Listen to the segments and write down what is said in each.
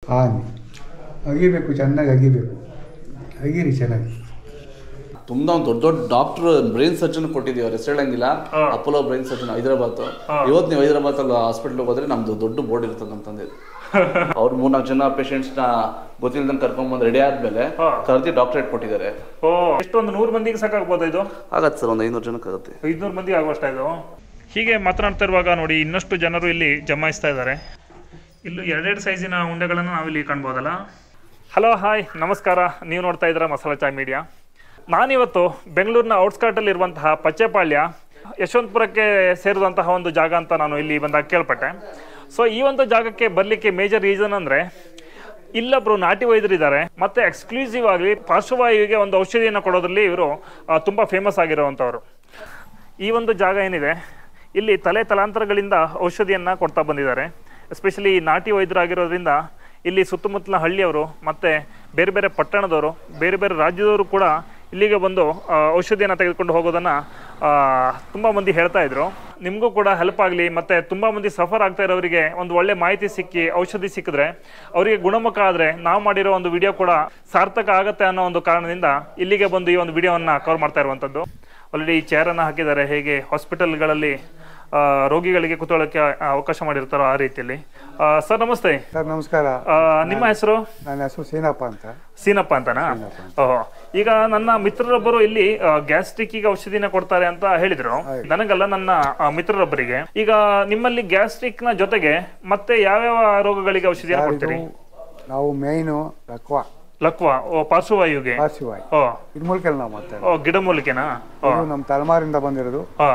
ಹಾನಿ ಅಗಿಬೇಕು ಚೆನ್ನಾಗಿ ಅಗಿಬೇಕು ಅಗಿರಿ ಚೆನ್ನಾಗಿ ತುಂಬ ಒಂದು ದೊಡ್ಡ ದೊಡ್ಡ ಡಾಕ್ಟರ್ ಬ್ರೈನ್ ಸರ್ಜನ್ ಕೊಟ್ಟಿದ್ದೀವಿ ಅವ್ರ ಹೆಸರು ಹೇಳಂಗಿಲ್ಲ ಅಪೋಲೋ ಬ್ರೈನ್ ಸರ್ಜನ್ ಹೈದರಾಬಾದ್ ಇವತ್ತು ನೀವು ಹೈದರಾಬಾದ್ ಅಲ್ಲಿ ಹಾಸ್ಪಿಟ್ಲ್ ಹೋದ್ರೆ ನಮ್ದು ದೊಡ್ಡ ಬೋರ್ಡ್ ಇರ್ತದೆ ಅಂತಂದು ಅವ್ರು ಮೂರ್ನಾಲ್ಕು ಜನ ಪೇಷಂಟ್ಸ್ನ ಗೊತ್ತಿಲ್ದಂಗೆ ಕರ್ಕೊಂಡ್ಬಂದು ರೆಡಿ ಆದ್ಮೇಲೆ ಕರೆದಿ ಡಾಕ್ಟರೇಟ್ ಕೊಟ್ಟಿದ್ದಾರೆ ಓ ಎಷ್ಟೊಂದು ನೂರು ಮಂದಿಗೆ ಸಾಕಾಗ್ಬೋದು ಇದು ಆಗತ್ತೆ ಸರ್ ಒಂದು ಐನೂರು ಜನಕ್ಕೆ ಆಗುತ್ತೆ ಐದುನೂರು ಮಂದಿ ಆಗುವಷ್ಟ ಇದು ಹೀಗೆ ಮಾತನಾಡ್ತಾ ಇರುವಾಗ ನೋಡಿ ಇನ್ನಷ್ಟು ಜನರು ಇಲ್ಲಿ ಜಮಾಯಿಸ್ತಾ ಇದ್ದಾರೆ ಇಲ್ಲೂ ಎರಡೆರಡು ಸೈಜಿನ ಉಂಡೆಗಳನ್ನು ನಾವಿಲ್ಲಿ ಕಾಣ್ಬೋದಲ್ಲ ಹಲೋ ಹಾಯ್ ನಮಸ್ಕಾರ ನೀವು ನೋಡ್ತಾ ಇದ್ದೀರಾ ಮಸಾಲ ಚಾಯ್ ಮೀಡಿಯಾ ನಾನಿವತ್ತು ಬೆಂಗಳೂರಿನ ಔಟ್ಸ್ಕರ್ಟಲ್ಲಿ ಇರುವಂತಹ ಪಚ್ಚೆಪಾಳ್ಯ ಯಶವಂತಪುರಕ್ಕೆ ಸೇರಿದಂತಹ ಒಂದು ಜಾಗ ಅಂತ ನಾನು ಇಲ್ಲಿ ಬಂದಾಗ ಕೇಳ್ಪಟ್ಟೆ ಸೊ ಈ ಒಂದು ಜಾಗಕ್ಕೆ ಬರಲಿಕ್ಕೆ ಮೇಜರ್ ರೀಸನ್ ಅಂದರೆ ಇಲ್ಲೊಬ್ರು ನಾಟಿ ವೈದ್ಯರಿದ್ದಾರೆ ಮತ್ತೆ ಎಕ್ಸ್ಕ್ಲೂಸಿವ್ ಆಗಿ ಪಾರ್ಶ್ವವಾಯುವಿಗೆ ಒಂದು ಔಷಧಿಯನ್ನು ಕೊಡೋದ್ರಲ್ಲಿ ಇವರು ತುಂಬ ಫೇಮಸ್ ಆಗಿರುವಂಥವ್ರು ಈ ಒಂದು ಜಾಗ ಏನಿದೆ ಇಲ್ಲಿ ತಲೆ ತಲಾಂತರಗಳಿಂದ ಔಷಧಿಯನ್ನು ಕೊಡ್ತಾ ಬಂದಿದ್ದಾರೆ ಎಸ್ಪೆಷಲಿ ನಾಟಿ ವೈದ್ಯರಾಗಿರೋದ್ರಿಂದ ಇಲ್ಲಿ ಸುತ್ತಮುತ್ತಲ ಹಳ್ಳಿಯವರು ಮತ್ತು ಬೇರೆ ಬೇರೆ ಪಟ್ಟಣದವರು ಬೇರೆ ಬೇರೆ ರಾಜ್ಯದವರು ಕೂಡ ಇಲ್ಲಿಗೆ ಬಂದು ಔಷಧಿಯನ್ನು ತೆಗೆದುಕೊಂಡು ಹೋಗೋದನ್ನು ತುಂಬ ಮಂದಿ ಹೇಳ್ತಾ ಇದ್ರು ನಿಮಗೂ ಕೂಡ ಹೆಲ್ಪ್ ಆಗಲಿ ಮತ್ತು ತುಂಬ ಮಂದಿ ಸಫರ್ ಆಗ್ತಾ ಇರೋರಿಗೆ ಒಂದು ಒಳ್ಳೆ ಮಾಹಿತಿ ಸಿಕ್ಕಿ ಔಷಧಿ ಸಿಕ್ಕಿದ್ರೆ ಅವರಿಗೆ ಗುಣಮುಖ ಆದರೆ ನಾವು ಮಾಡಿರೋ ಒಂದು ವಿಡಿಯೋ ಕೂಡ ಸಾರ್ಥಕ ಆಗುತ್ತೆ ಅನ್ನೋ ಒಂದು ಕಾರಣದಿಂದ ಇಲ್ಲಿಗೆ ಬಂದು ಈ ಒಂದು ವಿಡಿಯೋವನ್ನು ಕವರ್ ಮಾಡ್ತಾ ಇರುವಂಥದ್ದು ಆಲ್ರೆಡಿ ಈ ಚೇರನ್ನು ಹಾಕಿದ್ದಾರೆ ಹೇಗೆ ಹಾಸ್ಪಿಟಲ್ಗಳಲ್ಲಿ ಆ, ರೋಗಿಗಳಿಗೆ ಕುತ್ಕೊಳ್ಳೋಕ್ಕೆ ಅವಕಾಶ ಮಾಡಿರ್ತಾರೋ ಆ ರೀತಿಯಲ್ಲಿ ಸರ್ ನಮಸ್ತೆ ಸರ್ ನಮಸ್ಕಾರ ಆ, ನಿಮ್ಮ ಹೆಸರು ನನ್ನ ಹೆಸರು ಸೀನಪ್ಪ ಅಂತ ಸೀನಪ್ಪ ಅಂತನಾ ಓಹೋ ಈಗ ನನ್ನ ಮಿತ್ರರೊಬ್ಬರು ಇಲ್ಲಿ ಗ್ಯಾಸ್ಟ್ರಿಕ್ಕಿಗೆ ಔಷಧಿನ ಕೊಡ್ತಾರೆ ಅಂತ ಹೇಳಿದ್ರು ನನಗಲ್ಲ ನನ್ನ ಆ, ಮಿತ್ರರೊಬ್ಬರಿಗೆ ಈಗ ನಿಮ್ಮಲ್ಲಿ ಗ್ಯಾಸ್ಟ್ರಿಕ್ ನ ಜೊತೆಗೆ ಮತ್ತೆ ಯಾವ್ಯಾವ ರೋಗಗಳಿಗೆ ಔಷಧಿಯನ್ನು ಸರ್, ಕೊಡ್ತೀರಿ ಇದು ನಾವು ಮೇಯ್ನು ಲಕ್ವ ಲಕ್ವಾ ಓ ಪಾರ್ಶ್ವವಾಯುಗೆ ಪಾರ್ಶ್ವವಾಯು ಓ ಇದ್ರ ಮೂಲಕ ನಾವು ಮಾತಾಡೋದು ಓ ಗಿಡಮೂಲಿಕೆನಾ ಓ ಇದು ನಮ್ಮ ತಲೆಮಾರಿಂದ ಬಂದಿರೋದು ಹಾ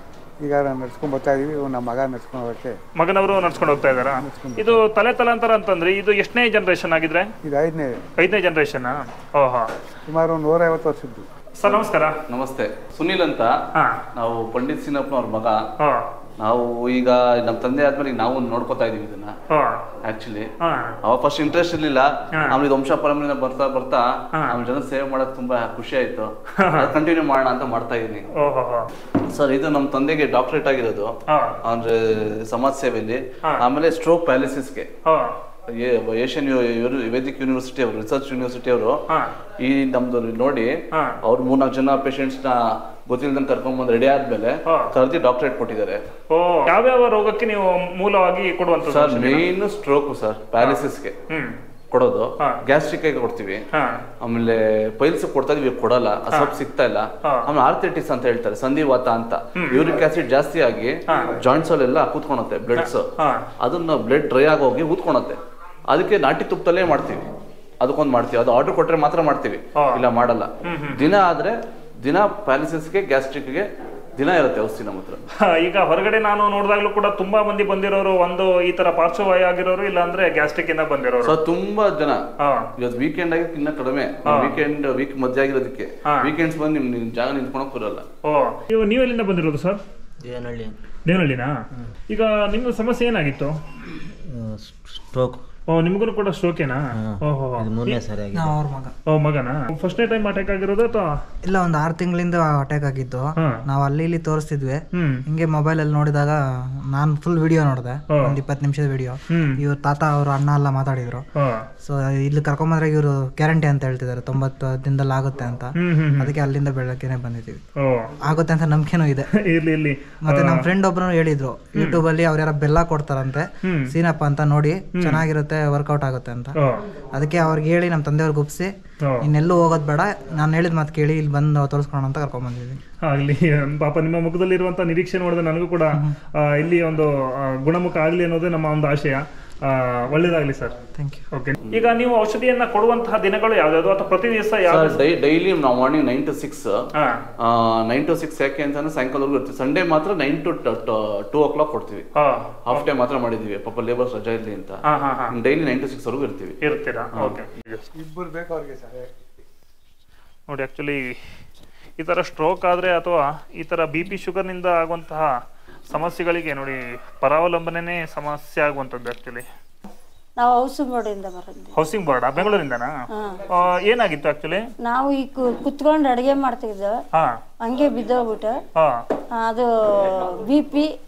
ಈಗ ನಾವು ನಡ್ಸ್ಕೊಂಡ್ ಬರ್ತಾ ಇದೀವಿ ಇವ್ನು ನಮ್ಮ ಮಗ ನಡ್ಸ್ಕೊಂಡು ಹೋಗಕ್ಕೆ ಮಗನವರು ನಡ್ಸ್ಕೊಂಡು ಹೋಗ್ತಾ ಇದಾರಾ ಇದು ತಲೆ ತಲಾಂತರ ಅಂತಂದ್ರೆ ಇದು ಎಷ್ಟನೇ ಜನರೇಷನ್ ಆಗಿದ್ರೆ ಇದು ಐದನೇ ಐದನೇ ಜನರೇಷನ್ ಓಹೋ ಸುಮಾರು ಒಂದು ನೂರೈವತ್ತು ವರ್ಷದ್ದು ಸರ್ ನಮಸ್ಕಾರ ನಮಸ್ತೆ ಸುನಿಲ್ ಅಂತ ಹಾ ನಾವು ಪಂಡಿತ್ ಸಿನಪ್ಪನವ್ರ ಮಗ ಹಾ ನಾವು ಈಗ ನಮ್ಮ ತಂದೆ ಆದ್ಮೇಲೆ ಈಗ ನಾವು ನೋಡ್ಕೊತಾ ಇದೀವಿ ಇದನ್ನ ಹಾ ಆಕ್ಚುಲಿ ಹಾ ಅವ ಫಸ್ಟ್ ಇಂಟ್ರೆಸ್ಟ್ ಇರ್ಲಿಲ್ಲ ಹಾ. ಆಮೇಲೆ ಇದು ವಂಶ ಪರಂಪರೆ ಬರ್ತಾ ಬರ್ತಾ ಹಾ. ಆಮೇಲೆ ಜನ ಸೇವೆ ಮಾಡೋದು ತುಂಬಾ ಖುಷಿ ಆಯ್ತು ಕಂಟಿನ್ಯೂ ಮಾಡೋಣ ಅಂತ ಮಾಡ್ತಾ ಇದೀನಿ ಓಹೋ ಸರ್ ಇದು ನಮ್ಮ ತಂದೆಗೆ ಡಾಕ್ಟರೇಟ್ ಆಗಿರೋದು ಹಾ ಅಂದ್ರೆ ಸಮಾಜ ಸೇವೆಯಲ್ಲಿ ಹಾ. ಆಮೇಲೆ ಸ್ಟ್ರೋಕ್ ಪ್ಯಾಲಿಸಿಸ್ಗೆ ಹಾ ಏಷ್ಯನ್ ವೇದಿಕ್ ಯೂನಿವರ್ಸಿಟಿ ಅವರು ರಿಸರ್ಚ್ ಯೂನಿವರ್ಸಿಟಿ ಅವರು ಹಾ ಈ ನಮ್ದು ನೋಡಿ ಹಾ ಅವ್ರು ಮೂರ್ನಾಲ್ಕು ಜನ ಪೇಷಂಟ್ಸ್ ನ ಗೊತ್ತಿಲ್ದಂಗೆ ಕರ್ಕೊಂಡ್ಬಂದು ರೆಡಿ ಆದ್ಮೇಲೆ ಹಾ. ಕರೆದಿ ಡಾಕ್ಟರೇಟ್ ಕೊಟ್ಟಿದ್ದಾರೆ ಓ ಯಾವ್ಯಾವ ರೋಗಕ್ಕೆ ನೀವು ಮೂಲವಾಗಿ ಕೊಡುವಂಥದ್ದು ಸರ್ ಮೇನ್ ಸ್ಟ್ರೋಕ್ ಸರ್ ಪ್ಯಾಲಿಸಿಸ್ಗೆ ಹ್ಮ್ ಕೊಡೋದು ಹಾ. ಗ್ಯಾಸ್ಟ್ರಿಕ್ ಕೊಡ್ತೀವಿ ಹಾ ಆಮೇಲೆ ಪೈಲ್ಸ್ ಕೊಡ್ತಾ ಇದೀವಿ ಕೊಡಲ್ಲ ಸ್ವಲ್ಪ ಸಿಗ್ತಾ ಇಲ್ಲ ಹಾ. ಆಮೇಲೆ ಆರ್ಥೈಟಿಸ್ ಅಂತ ಹೇಳ್ತಾರೆ ಸಂಧಿವಾತ ಅಂತ ಯೂರಿಕ್ ಆಸಿಡ್ ಜಾಸ್ತಿ ಆಗಿ ಜಾಯಿಂಟ್ಸ್ ಅಲ್ಲೆಲ್ಲ ಕೂತ್ಕೊಳತ್ತೆ ಬ್ಲಡ್ಸ್ ಹಾ ಅದನ್ನ ಬ್ಲಡ್ ಡ್ರೈ ಆಗೋಗಿ ಊದ್ಕೊಳತ್ತೆ ಅದಕ್ಕೆ ನಾಟಿ ತುಪ್ಪದಲ್ಲೇ ಮಾಡ್ತೀವಿ ಅದಕ್ಕೊಂದು ಮಾಡ್ತೀವಿ ಅದು ಆರ್ಡರ್ ಕೊಟ್ರೆ ಮಾತ್ರ ಮಾಡ್ತೀವಿ ಹಾ. ಇಲ್ಲ ಮಾಡಲ್ಲ ದಿನ ಆದ್ರೆ ದಿನ ಪ್ಯಾಲಿಸಿಸ್ಗೆ ಗ್ಯಾಸ್ಟ್ರಿಕ್ಗೆ ದಿನ ಇರುತ್ತೆ ಔಷಧಿ ನಮ್ಮ ಹತ್ರ ಹಾ, ಈಗ ಹೊರಗಡೆ ನಾನು ನೋಡಿದಾಗ್ಲೂ ಕೂಡ ತುಂಬಾ ಮಂದಿ ಬಂದಿರೋರು ಒಂದು ಈ ತರ ಪಾರ್ಶ್ವವಾಯು ಆಗಿರೋರು ಇಲ್ಲ ಅಂದ್ರೆ ಗ್ಯಾಸ್ಟ್ರಿಕ್ ಇಂದ ಬಂದಿರೋರು ಸೊ ತುಂಬಾ ಜನ ಹಾ ಇವತ್ತು ವೀಕೆಂಡ್ ಆಗಿ ಇನ್ನ ಕಡಿಮೆ ವೀಕೆಂಡ್ ವೀಕ್ ಮಧ್ಯೆ ಆಗಿರೋದಕ್ಕೆ ಹಾ. ವೀಕೆಂಡ್ಸ್ ಬಂದು ನಿಮ್ ನಿಮ್ ಜಾಗ ನಿಂತ್ಕೊಳಕ್ ಬರಲ್ಲ ಓ ನೀವು ನೀವು ಎಲ್ಲಿಂದ ಬಂದಿರೋದು ಸರ್ ದೇವನಹಳ್ಳಿ ದೇವನಹಳ್ಳಿನಾ ಈಗ ನಿಮ್ಮ ಸಮಸ್ಯೆ ಏನಾಗಿತ್ತು ಸ್ಟ್ರೋಕ್ ಓ ನಿಮಗೂ ಕೂಡ ಸ್ಟ್ರೋಕೇನಾ ಓಹೋ ಇದು ಮೂರನೇ ಸಾರಿ ಆಗಿದೆ ಅವ್ರ ಮಗ ಓ ಮಗನಾ ಫಸ್ಟ್ನೇ ಟೈಮ್ ಅಟ್ಯಾಕ್ ಆಗಿರೋದು ಅಥವಾ ಇಲ್ಲ ಒಂದ್ ಆರು ತಿಂಗಳಿಂದ ಅಟ್ಯಾಕ್ ಆಗಿತ್ತು ಹಾ. ನಾವು ಅಲ್ಲಿ ಇಲ್ಲಿ ತೋರಿಸ್ತಿದ್ವಿ ಹ್ಮ್ ಹಿಂಗೆ ಮೊಬೈಲ್ ಅಲ್ಲಿ ನೋಡಿದಾಗ ನಾನು ಫುಲ್ ವಿಡಿಯೋ ನೋಡಿದೆ ಹಾ. ಒಂದ್ ಇಪ್ಪತ್ತು ನಿಮಿಷದ ವಿಡಿಯೋ ಹ್ಮ್ ಇವ್ರ ತಾತ ಅವ್ರ ಅಣ್ಣ ಎಲ್ಲ ಮಾತಾಡಿದ್ರು ಹಾ ಸೊ ಇಲ್ಲಿ ಕರ್ಕೊಂಬಂದ್ರೆ ಇವರು ಗ್ಯಾರಂಟಿ ಅಂತ ಹೇಳ್ತಿದ್ದಾರೆ ತೊಂಬತ್ತು ದಿನದಲ್ಲಿ ಆಗುತ್ತೆ ಅಂತ ಹ್ಮ್ ಹ್ಮ್ ಹ್ಮ್. ಅದಕ್ಕೆ ಅಲ್ಲಿಂದ ಬೆಳಗ್ಗೆನೆ ಬಂದಿದ್ದೀವಿ ಓ ಆಗುತ್ತೆ ಅಂತ ನಂಬಿಕೆನೂ ಇದೆ ಇರ್ಲಿ ಇರ್ಲಿ ಮತ್ತೆ ನಮ್ಮ ಫ್ರೆಂಡ್ ಒಬ್ರು ಹೇಳಿದ್ರು ಯೂಟ್ಯೂಬ್ ಅಲ್ಲಿ ಅವ್ರ ಯಾರ ಬೆಲ್ಲ ಕೊಡ್ತಾರಂತೆ ಹ್ಮ್ ಸೀನಪ್ಪ ಅಂತ ನೋಡಿ ಚೆನ್ನಾಗಿರುತ್ತೆ ವರ್ಕೌಟ್ ಆಗುತ್ತೆ ಅಂತ ಓ ಅದಕ್ಕೆ ಅವ್ರಿಗೆ ಹೇಳಿ ನಮ್ಮ ತಂದೆಯವ್ರಿಗೆ ಒಪ್ಸಿ ಓ ಇನ್ನೆಲ್ಲೂ ಹೋಗೋದು ಬೇಡ ನಾನು ಹೇಳಿದ ಮಾತು ಕೇಳಿ ಇಲ್ಲಿ ಬಂದು ತೋರಿಸ್ಕೊಳ್ಳೋಣ ಅಂತ ಕರ್ಕೊಂಡ್ ಆಗ್ಲಿ ಪಾಪ ನಿಮ್ಮ ಮುಖದಲ್ಲಿರುವಂತ ನಿರೀಕ್ಷೆ ನೋಡಿದ್ರೆ ನನಗೂ ಕೂಡ ಆ, ಇಲ್ಲಿ ಒಂದು ಆ, ಗುಣಮುಖ ಆಗ್ಲಿ ಅನ್ನೋದೇ ನಮ್ಮ ಒಂದು ಆಶಯ ಆ, ಒಳ್ಳೇದಾಗ್ಲಿ ಸರ್ ಥ್ಯಾಂಕ್ ಯು ಓಕೆ ಈಗ ನೀವು ಔಷಧಿಯನ್ನ ಕೊಡುವಂತಹ ದಿನಗಳು ಯಾವ್ದಾದ್ರು ಅಥವಾ ಪ್ರತಿ ದಿವಸ ಯಾವ ಸರ್ ಡೈಲಿ ನಾವು ಮಾರ್ನಿಂಗ್ ನೈನ್ ಟು ಸಿಕ್ಸ್ ಹಾ ನೈನ್ ಟು ಸಿಕ್ಸ್ ಯಾಕೆ ಅಂತಂದ್ರೆ ಸಾಯಂಕಾಲವರೆಗೂ ಇರ್ತೀವಿ ಸಂಡೇ ಮಾತ್ರ nine to two o'clock ಕೊಡ್ತೀವಿ ಹಾ ಹಾಫ್ ಡೇ ಮಾತ್ರ ಮಾಡಿದೀವಿ ಪಾಪ ಲೇಬರ್ಸ್ ರಜಾ ಇರಲಿ ಅಂತ ಹಾ ಹಾ ಹಾ ಡೈಲಿ ನೈನ್ ಟು ಸಿಕ್ಸ್ ವರೆಗೂ ಇರ್ತೀವಿ ಇರ್ತೀರಾ ಓಕೆ ಇಬ್ಬರು ಬೇಕು ಅವ್ರಿಗೆ ಸರ್ ನೋಡಿ ಆ್ಯಕ್ಚುಲಿ ಈ ಥರ ಸ್ಟ್ರೋಕ್ ಆದರೆ ಅಥವಾ ಈ ಥರ ಬಿ ಪಿ ಶುಗರ್ನಿಂದ ಆಗುವಂತಹ ಸಮಸ್ಯೆಗಳಿಗೆ ನೋಡಿ ಪರಾವಲಂಬನೆ ಸಮಸ್ಯೆ ಆಗುವಂಥದ್ದು ಆ್ಯಕ್ಚುಲಿ ನಾವು ಔಸುಂಬೋಡಿಂದ ಬರೋದು ಹೌಸಿಂಗ್ ಬೋರ್ಡ್ ಬೆಂಗಳೂರಿಂದನಾ ಆ, ಏನಾಗಿತ್ತು ಆ್ಯಕ್ಚುಲಿ ನಾವು ಈ ಕುತ್ಕೊಂಡು ಅಡುಗೆ ಮಾಡ್ತಿದ್ದೆ ಹಾಂ ಹಂಗೆ ಬಿದ್ದೋಗ್ಬಿಟ್ಟು ಹಾಂ ಅದು ಬಿ ಪಿ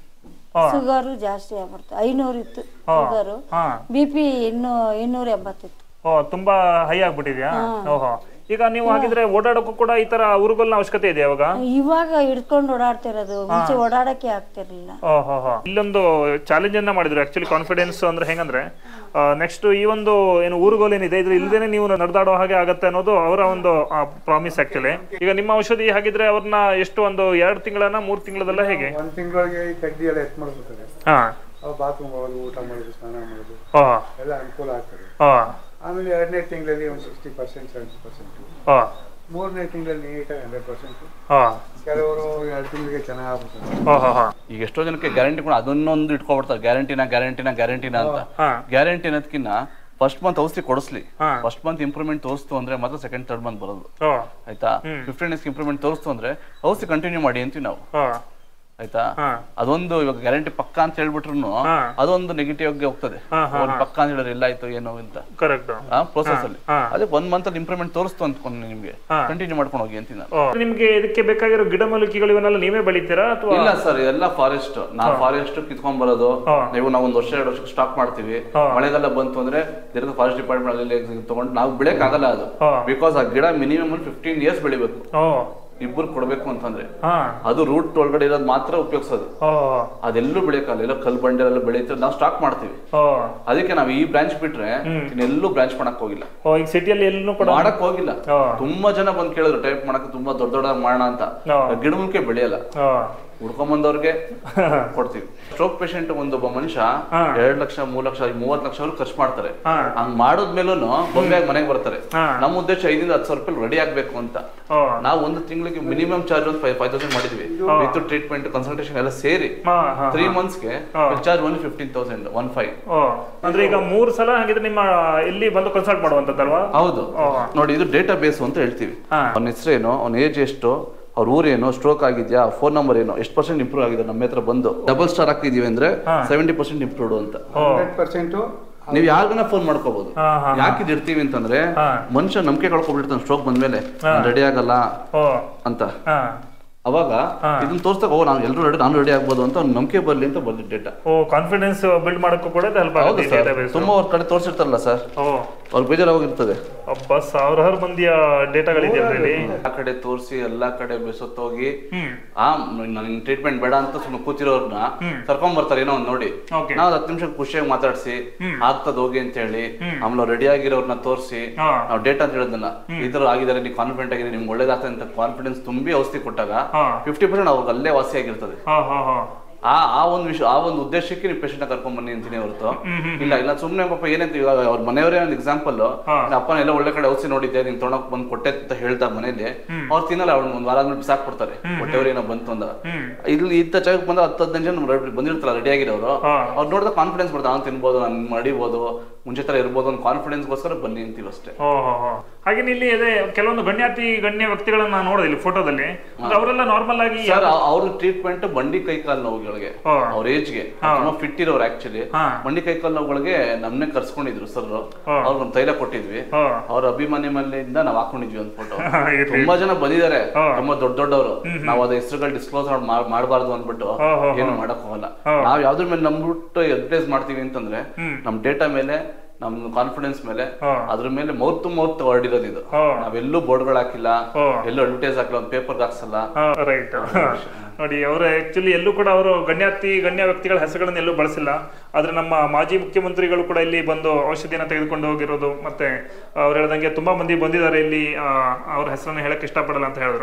ಶುಗರು ಜಾಸ್ತಿ ಆಗ್ಬಿಡ್ತು ಐನೂರು ಇತ್ತು ಶುಗರು ಹಾ ಬಿ ಪಿ ಇನ್ನೂ ಇನ್ನೂರ ಎಂಬತ್ತಿತ್ತು ಓ ತುಂಬಾ ಹೈ ಆಗ್ಬಿಟ್ಟಿದ್ಯಾ ಓಹೋ ಈಗ ನೀವು ಹಾಗಿದ್ರೆ ಓಡಾಡೋಕ್ಕೂ ಕೂಡ ಈ ತರ ಉರುಗಲ್ನ ಅವಶ್ಯಕತೆ ಇದೆ ಅವಾಗ ಇವಾಗ ಹಿಡ್ಕೊಂಡು ಓಡಾಡ್ತಿರೋದು ಮುಂಚೆ ಓಡಾಡಕ್ಕೆ ಆಗ್ತಿರ್ಲಿಲ್ಲ ಓಹೋ ಹೋ ಇಲ್ಲೊಂದು ಚಾಲೆಂಜ್ ಅನ್ನ ಮಾಡಿದ್ರು ಆಕ್ಚುಲಿ ಕಾನ್ಫಿಡೆನ್ಸ್ ಅಂದ್ರೆ ಹೆಂಗಂದ್ರೆ ನೆಕ್ಸ್ಟ್ ಈ ಒಂದು ಏನು ಊರುಗೋಲ್ ಏನಿದೆ ಇದ್ರ ಇಲ್ದೇನೆ ನೀವು ನಡೆದಾಡೋ ಹಾಗೆ ಆಗತ್ತೆ ಅನ್ನೋದು ಅವರ ಒಂದು ಪ್ರಾಮಿಸ್ ಆಕ್ಚುಲಿ ಈಗ ನಿಮ್ಮ ಔಷಧಿ ಹಾಗಿದ್ರೆ ಅವ್ರನ್ನ ಎಷ್ಟು ಒಂದು ಎರಡು ತಿಂಗಳನ್ನ ಮೂರು ತಿಂಗಳದಲ್ಲ ಹೇಗೆ ಒಂದು ತಿಂಗಳಿಗೆ ಈ ಕಡ್ಡಿ ಎಲ್ಲ ಎತ್ ಮಾಡ್ಬಿಡ್ತಾರೆ ಹಾ ಅವು ಬಾತ್ರೂಮ್ ಹೋಗೋದು ಊಟ ಮಾಡೋದು ಸ್ನಾನ ಮಾಡೋದು ಓ ಎಲ್ಲ ಅನುಕೂಲ ಆಗ್ತದೆ ಓ ಆಮೇಲೆ ಎರಡನೇ ತಿಂಗಳಲ್ಲಿ ಒಂದು ಸಿಕ್ಸ್ಟಿ ಪರ್ಸೆಂಟ್ ಸೆವೆಂಟಿ ಪರ್ಸೆಂಟ್ ಓ ಮೂರನೇ ತಿಂಗಳಲ್ಲಿ ನೀಟಾಗಿ ಹಂಡ್ರೆಡ್ ಪರ್ಸೆಂಟ್ ಓ ಕೆಲವರು ಎರಡು ತಿಂಗಳಿಗೆ ಚೆನ್ನಾಗಿ ಆಗ್ಬಿಡ್ತಾರೆ ಓ ಹೋ ಹೋ ಈಗ ಎಷ್ಟೋ ಜನಕ್ಕೆ ಗ್ಯಾರಂಟಿ ಕೂಡ ಅದನ್ನೊಂದು ಇಟ್ಕೊಬಿಡ್ತಾರೆ ಗ್ಯಾರಂಟಿನ ಗ್ಯಾರಂಟಿನ ಗ್ಯಾರಂಟಿನ ಅಂತ ಹಾ ಗ್ಯಾರಂಟಿ ಅನ್ನೋದಕ್ಕಿಂತ ಫಸ್ಟ್ ಮಂತ್ ಔಷಧಿ ಕೊಡಿಸ್ಲಿ ಹಾ. ಫಸ್ಟ್ ಮಂತ್ ಇಂಪ್ರೂವ್ಮೆಂಟ್ ತೋರಿಸ್ತು ಅಂದ್ರೆ ಮಾತ್ರ ಸೆಕೆಂಡ್ ಥರ್ಡ್ ಮಂತ್ ಬರೋದು ಓ ಆಯ್ತಾ ಫಿಫ್ಟೀನ್ ಡೇಸ್ ಇಂಪ್ರೂವ್ಮೆಂಟ್ ತೋರಿಸ್ತು ಅಂದ್ರೆ ಔಷಧಿ ಕಂಟಿನ್ಯೂ ಮಾಡಿ ಅಂತೀವಿ ನಾವು ಓ ಆಯ್ತಾ ಹಾ ಅದೊಂದು ಇವಾಗ ಗ್ಯಾರಂಟಿ ಪಕ್ಕ ಅಂತ ಹೇಳ್ಬಿಟ್ರು ಹಾ. ಅದೊಂದು ನೆಗೆಟಿವ್ ಆಗಿ ಹೋಗ್ತದೆ ಹಾ, ಹಾ, ಒಂದು ಪಕ್ಕ ಅಂತ ಹೇಳಿದ್ರೆ ಇಲ್ಲ ಆಯ್ತು ಏನೋ ಅಂತ ಕರೆಕ್ಟ್ ಪ್ರೋಸೆಸ್ ಅಲ್ಲಿ ಹಾ. ಅದೇ ಒಂದ್ ಮಂತ್ ಅಲ್ಲಿ ಇಂಪ್ರೂವ್ಮೆಂಟ್ ತೋರಿಸ್ತು ಅಂದ್ಕೊಂಡು ನಿಮ್ಗೆ ಹಾ. ಕಂಟಿನ್ಯೂ ಮಾಡ್ಕೊಂಡು ಹೋಗಿ ಅಂತೀನಿ ನಾನು ಓ ನಿಮ್ಗೆ ಇದಕ್ಕೆ ಬೇಕಾಗಿರೋ ಗಿಡಮೂಲಿಕೆಗಳು ಇವನ್ನೆಲ್ಲ ನೀವೇ ಬೆಳಿತೀರಾ ಅಥವಾ ಇಲ್ಲ ಸರ್ ಎಲ್ಲ ಫಾರೆಸ್ಟ್ ನಾವು ಫಾರೆಸ್ಟ್ ಕಿತ್ಕೊಂಡ್ ಬರೋದು ಹಾ. ನೀವು ನಾವು ಒಂದ್ ವರ್ಷ ಎರಡು ವರ್ಷಕ್ಕೆ ಸ್ಟಾಕ್ ಮಾಡ್ತೀವಿ ಹಾ. ಮಳೆಗಾಲ ಬಂತು ಅಂದ್ರೆ ತಿರ್ಗ ಫಾರೆಸ್ಟ್ ಡಿಪಾರ್ಟ್ಮೆಂಟ್ ಅಲ್ಲಿ ತಗೊಂಡು ನಾವು ಬೆಳೆಯಕ್ ಆಗಲ್ಲ ಅದು ಹಾ. ಬಿಕಾಸ್ ಆ ಗಿಡ ಮಿನಿಮಮ್ ಫಿಫ್ಟೀನ್ ಇಯರ್ಸ್ ಬೆಳಿಬೇಕು ಓ ಇಬ್ಬರು ಕೊಡ್ಬೇಕು ಅಂತಂದ್ರೆ ಹಾ ಅದು ರೂಟ್ ಒಳಗಡೆ ಇರೋದು ಮಾತ್ರ ಉಪಯೋಗಿಸೋದು ಓ ಅದೆಲ್ಲೂ ಬೆಳೆಯಕ್ಕಲ್ಲ ಎಲ್ಲ ಕಲ್ ಬಂಡೆಲ್ಲ ಬೆಳೀತಾರೆ ನಾವು ಸ್ಟಾಕ್ ಮಾಡ್ತೀವಿ ಓ ಅದಕ್ಕೆ ನಾವು ಈ ಬ್ರಾಂಚ್ ಬಿಟ್ರೆ ಇನ್ನೆಲ್ಲೂ ಬ್ರಾಂಚ್ ಮಾಡಕ್ ಹೋಗಿಲ್ಲ ಓ ಈಗ ಸಿಟಿಯಲ್ಲಿ ಎಲ್ಲೂ ಕೂಡ ಮಾಡಕ್ ಹೋಗಿಲ್ಲ ಓ ತುಂಬಾ ಜನ ಬಂದ್ ಕೇಳಿದ್ರು ಟೈಪ್ ಮಾಡಕ್ ತುಂಬಾ ದೊಡ್ಡ ದೊಡ್ಡ ಮಾಡೋಣ ಅಂತ ಓ ಗಿಡಮೂಲಿಕೆ ಬೆಳೆಯಲ್ಲ ಓ ಹುಡ್ಕೊಂಬಂದವ್ರಿಗೆ ಕೊಡ್ತೀವಿ ಸ್ಟ್ರೋಕ್ ಪೇಷಂಟ್ ಒಂದು ಒಬ್ಬ ಮನುಷ್ಯ ಹಾ. ಎರಡ್ ಲಕ್ಷ ಮೂರ್ ಲಕ್ಷ ಮೂವತ್ ಲಕ್ಷ ಖರ್ಚು ಮಾಡ್ತಾರೆ ಹಾ. ಹಂಗ್ ಮಾಡಿದ್ಮೇಲೂ ಬೊಂಬೆಯಾಗಿ ಮನೆಗೆ ಬರ್ತಾರೆ ಹಾ. ನಮ್ಮ ಉದ್ದೇಶ ಐದಿಂದ ಹತ್ತು ಸಾವಿರ ರೂಪಾಯಿ ರೆಡಿ ಆಗ್ಬೇಕು ಅಂತ ಓ ನಾವು ಒಂದು ತಿಂಗಳಿಗೆ ಮಿನಿಮಮ್ ಚಾರ್ಜ್ ಒಂದು ಫೈವ್ ಫೈವ್ ತೌಸಂಡ್ ಮಾಡಿದ್ವಿ ವಿತ್ ಟ್ರೀಟ್ಮೆಂಟ್ ಕನ್ಸಲ್ಟೇಷನ್ ಎಲ್ಲ ಸೇರಿ ಹಾ ಹಾ ತ್ರೀ ಮಂತ್ಸ್ಗೆ ಹಾ. Charge one fifteen thousand one five O ಅಂದ್ರೆ ಈಗ ಮೂರು ಸಲ ಹಾಗಿದ್ರೆ ನಿಮ್ಮ ಇಲ್ಲಿ ಬಂದು ಕನ್ಸಲ್ಟ್ ಮಾಡುವಂತದ್ದಲ್ವಾ ಹೌದು ಓ ನೋಡಿ ಇದು ಡೇಟಾ ಬೇಸ್ ಅಂತ ಹೇಳ್ತೀವಿ ಹಾ. ಅವನ ಹೆಸರೇನು ಅವನ ಏಜ್ ಎಷ್ಟು ಅವ್ರ ಊರೇನು ಸ್ಟ್ರೋಕ್ ಆಗಿದ್ಯಾ ಫೋನ್ ನಂಬರ್ ಏನು ಎಷ್ಟು ಪರ್ಸೆಂಟ್ ಇಂಪ್ರೂವ್ ಆಗಿದೆ ನಮ್ಮ ಹತ್ರ ಬಂದು ಡಬಲ್ ಸ್ಟಾರ್ ಹಾಕಿದೀವಿ ಅಂದ್ರೆ ಸೆವೆಂಟಿ ಪರ್ಸೆಂಟ್ ಇಂಪ್ರೂವ್ಡ್ ಅಂತ ಓ ಹಂಡ್ರೆಡ್ ಪರ್ಸೆಂಟು ನೀವು ಯಾರಿಗನ್ನ ಫೋನ್ ಮಾಡ್ಕೋಬಹುದು ಹಾ, ಹಾ, ಯಾಕೆ ಇದು ಇಡ್ತೀವಿ ಅಂತಂದ್ರೆ ಹಾ. ಮನುಷ್ಯ ನಂಬಿಕೆ ಕಳ್ಕೊಬಿಡ್ತಾನೆ ಸ್ಟ್ರೋಕ್ ಬಂದ್ಮೇಲೆ ರೆಡಿ ಆಗಲ್ಲ ಓ ಅಂತ ಹಾ ಅವಾಗ ಇದನ್ನ ತೋರ್ಸ್ದಾಗ ಓ ನಾನು ಎಲ್ಲರೂ ರೆಡಿ ನಾನು ರೆಡಿ ಆಗ್ಬೋದು ಅಂತ ಅವ್ನ್ ನಂಬಿಕೆ ಬರ್ಲಿ ಅಂತ ಬಂದಿದ್ದ ಡೇಟಾ ಓ ಕಾನ್ಫಿಡೆನ್ಸ್ ಬಿಲ್ಡ್ ಮಾಡಕ್ಕೂ ಕೂಡ ಹೆಲ್ಪ್ ಹೌದು ಆಗುತ್ತೆ ಸರ್ ಡೇಟಾಬೇಸ್ ತುಂಬಾ ಅವ್ರ ಕಡೆ ತೋರಿಸಿರ್ತಾರಲ್ಲ ಸರ್ ಓ ಅವ್ರ ಬೇಜಾರಾಗಿರ್ತದೆ ಅಬ್ಬ ಸಾವಿರಾರು ಮಂದಿಯ ಡೇಟಾಗಳಿದೆಯಲ್ಲ ಇಲ್ಲಿ ಆ ಕಡೆ ತೋರಿಸಿ ಎಲ್ಲಾ ಕಡೆ ಬೆಸೊತ್ತೋಗಿ ಹ್ಮ್ ಆ ನನಗೆ ಟ್ರೀಟ್ಮೆಂಟ್ ಬೇಡ ಅಂತ ಸುಮ್ಮನೆ ಕೂತಿರೋರ್ನ ಕರ್ಕೊಂಡ್ ಬರ್ತಾರೆ ಏನೋ ಒಂದ್ ನೋಡಿ Okay. ನಾವು ಹತ್ತು ನಿಮಿಷ ಖುಷಿಯಾಗಿ ಮಾತಾಡ್ಸಿ ಆಗ್ತದ ಹೋಗಿ ಅಂತ ಹೇಳಿ ಆಮೇಲೆ ರೆಡಿ ಆಗಿರೋರ್ನ ತೋರಿಸಿ ಹಾ. ನಾವು ಡೇಟ್ ಅಂತ ಹೇಳಿದ್ನಲ್ಲ ಈ ತರ ಆಗಿದ್ದಾರೆ ನೀವು ಕಾನ್ಫಿಡೆಂಟ್ ಆಗಿದೆ ನಿಮ್ಗೆ ಒಳ್ಳೇದಾಗ್ತದೆ ಅಂತ ಕಾನ್ಫಿಡೆನ್ಸ್ ತುಂಬಿ ಔಷಧಿ ಕೊಟ್ಟಾಗ ಹಾ. ಫಿಫ್ಟಿ ಪರ್ಸೆಂಟ್ ಅವ್ರಿಗೆ ಅಲ್ಲೇ ವಾಸಿ ಆಗಿರ್ತದೆ ಹಾ ಹಾ ಹಾ ಆ ಆ ಒಂದು ವಿಷಯ ಆ ಒಂದು ಉದ್ದೇಶಕ್ಕೆ ನೀವು ಪೇಷಂಟ್ ಕರ್ಕೊಂಡ್ ಬನ್ನಿ ಅಂತೀನಿ ಹೊರತು ಇಲ್ಲ ಇಲ್ಲ ಸುಮ್ನೆ ಪಾಪ ಏನಂತ ಇವಾಗ ಅವ್ರ ಮನೆಯವರೇ ಒಂದು ಎಕ್ಸಾಂಪಲ್ ಅಪ್ಪನ ಎಲ್ಲ ಒಳ್ಳೆ ಕಡೆ ಔಷಧಿ ನೋಡಿದ್ದೆ ನೀನ್ ತೊಗೊಂಡೋಗ್ ಬಂದ್ ಕೊಟ್ಟೆ ಅಂತ ಹೇಳ್ತಾ ಮನೇಲಿ ಅವ್ರು ತಿನ್ನಲ್ಲ ಅವ್ರು ಒಂದ್ ವಾರ ಆದ್ಮೇಲೆ ಬಿಸಾಕ್ ಕೊಡ್ತಾರೆ ಹೊಟ್ಟೆವ್ರು ಏನೋ ಬಂತು ಅಂದ ಇಲ್ಲಿ ಇಂಥ ಜಾಗಕ್ಕೆ ಬಂದ್ರೆ ಹತ್ತು ಹದಿನೈದು ಜನ ರೆಡಿ- ಬಂದಿರ್ತಾರಲ್ಲ ರೆಡಿ ಆಗಿರೋರು ಹಾ. ಅವ್ರು ನೋಡಿದ ಕಾನ್ಫಿಡೆನ್ಸ್ ಬರ್ತದೆ ಅವ್ನು ತಿನ್ಬೋದು ನಾನು ಮಡಿಬೋದು ಮುಂಚೆ ತರ ಇರ್ಬೋದು ಒಂದು ಕಾನ್ಫಿಡೆನ್ಸ್ಗೋಸ್ಕರ ಬನ್ನಿ ಅಂತೀವಿ ಅಷ್ಟೇ ಓ ಹೋ ಹೋ ಹಾಗೆ ಇಲ್ಲಿ ಇದೆ ಕೆಲವೊಂದು ಗಣ್ಯಾತಿ ಗಣ್ಯ ವ್ಯಕ್ತಿಗಳನ್ನ ನಾನು ನೋಡಿದೆ ಇಲ್ಲಿ ಫೋಟೋದಲ್ಲಿ ಅಂದ್ರೆ ಅವರೆಲ್ಲ ನಾರ್ಮಲ್ ಆಗಿ ಸರ್ ಅವ್ರ ಟ್ರೀಟ್ಮೆಂಟ್ ಬಂಡಿ ಕೈ ಕಾಲು ನೋವುಗಳಿಗೆ ಹಾ. ಅವ್ರ ಏಜ್ಗೆ ತುಂಬಾ ಫಿಟ್ ಇರೋರು ಆಕ್ಚುಲಿ ಹಾ. ಮಂಡಿ ಕೈ ಕಾಲು ನೋವುಗಳಿಗೆ ನಮ್ನೆ ಕರ್ಸ್ಕೊಂಡಿದ್ರು ಸರ್ ಅವ್ರಿಗೆ ಒಂದು ತೈಲ ಕೊಟ್ಟಿದ್ವಿ ಹಾ. ಅವ್ರ ಅಭಿಮಾನಿ ಮನೆಯಿಂದ ನಾವ್ ಹಾಕೊಂಡಿದ್ವಿ ಒಂದು ಫೋಟೋ ಇರ್ಲಿ. ತುಂಬಾ ಜನ ಬಂದಿದ್ದಾರೆ ಹಾ. ತುಂಬಾ ದೊಡ್ಡ ದೊಡ್ಡವರು ನಾವು ಅದ ಹೆಸರುಗಳು ಡಿಸ್ಕ್ಲೋಸ್ ಮಾಡಬಾರ್ದು ಅಂದ್ಬಿಟ್ಟು ಹಾ, ಹಾ, ಏನು ಮಾಡಕ್ ಹೋಗಲ್ಲ ಹಾ. ನಾವ್ ಯಾವ್ದ್ರ ಮೇಲೆ ನಂಬಿಟ್ಟು ಅಡ್ವರ್ಟೈಸ್ ಮಾಡ್ತೀವಿ ಅಂತಂದ್ರೆ ನಮ್ ಡೇಟಾ ಮೇಲೆ ನಮ್ ಕಾನ್ಫಿಡೆನ್ಸ್ ಮೇಲೆ ಹಾ. ಅದ್ರ ಮೇಲೆ ಮೌತ್ ಟು ಮೌತ್ ಹೊರಡಿರೋದು ಇದು ಹಾ. ನಾವೆಲ್ಲೂ ಬೋರ್ಡ್ಗಳು ಹಾಕಿಲ್ಲ ಹಾ. ಎಲ್ಲೂ ಅಡ್ವರ್ಟೈಸ್ ಹಾಕಿಲ್ಲ ಒಂದು ಪೇಪರ್ ಹಾಕ್ಸಲ್ಲ ರೈಟ್ ನೋಡಿ ಅವರು ಆಕ್ಚುಲಿ ಎಲ್ಲೂ ಕೂಡ ಅವರು ಗಣ್ಯಾತಿ ಗಣ್ಯ ವ್ಯಕ್ತಿಗಳ ಹೆಸರುಗಳನ್ನು ಎಲ್ಲೂ ಬಳಸಿಲ್ಲ ಆದ್ರೆ ನಮ್ಮ ಮಾಜಿ ಮುಖ್ಯಮಂತ್ರಿಗಳು ಕೂಡ ಇಲ್ಲಿ ಬಂದು ಔಷಧಿಯನ್ನು ತೆಗೆದುಕೊಂಡು ಹೋಗಿರೋದು ಮತ್ತೆ ಅವ್ರು ಹೇಳ್ದಂಗೆ ತುಂಬಾ ಮಂದಿ ಬಂದಿದ್ದಾರೆ ಇಲ್ಲಿ ಆ, ಅವ್ರ ಹೆಸರನ್ನು ಹೇಳಕ್ ಇಷ್ಟಪಡಲ್ಲ ಅಂತ ಹೇಳಿದ್ರು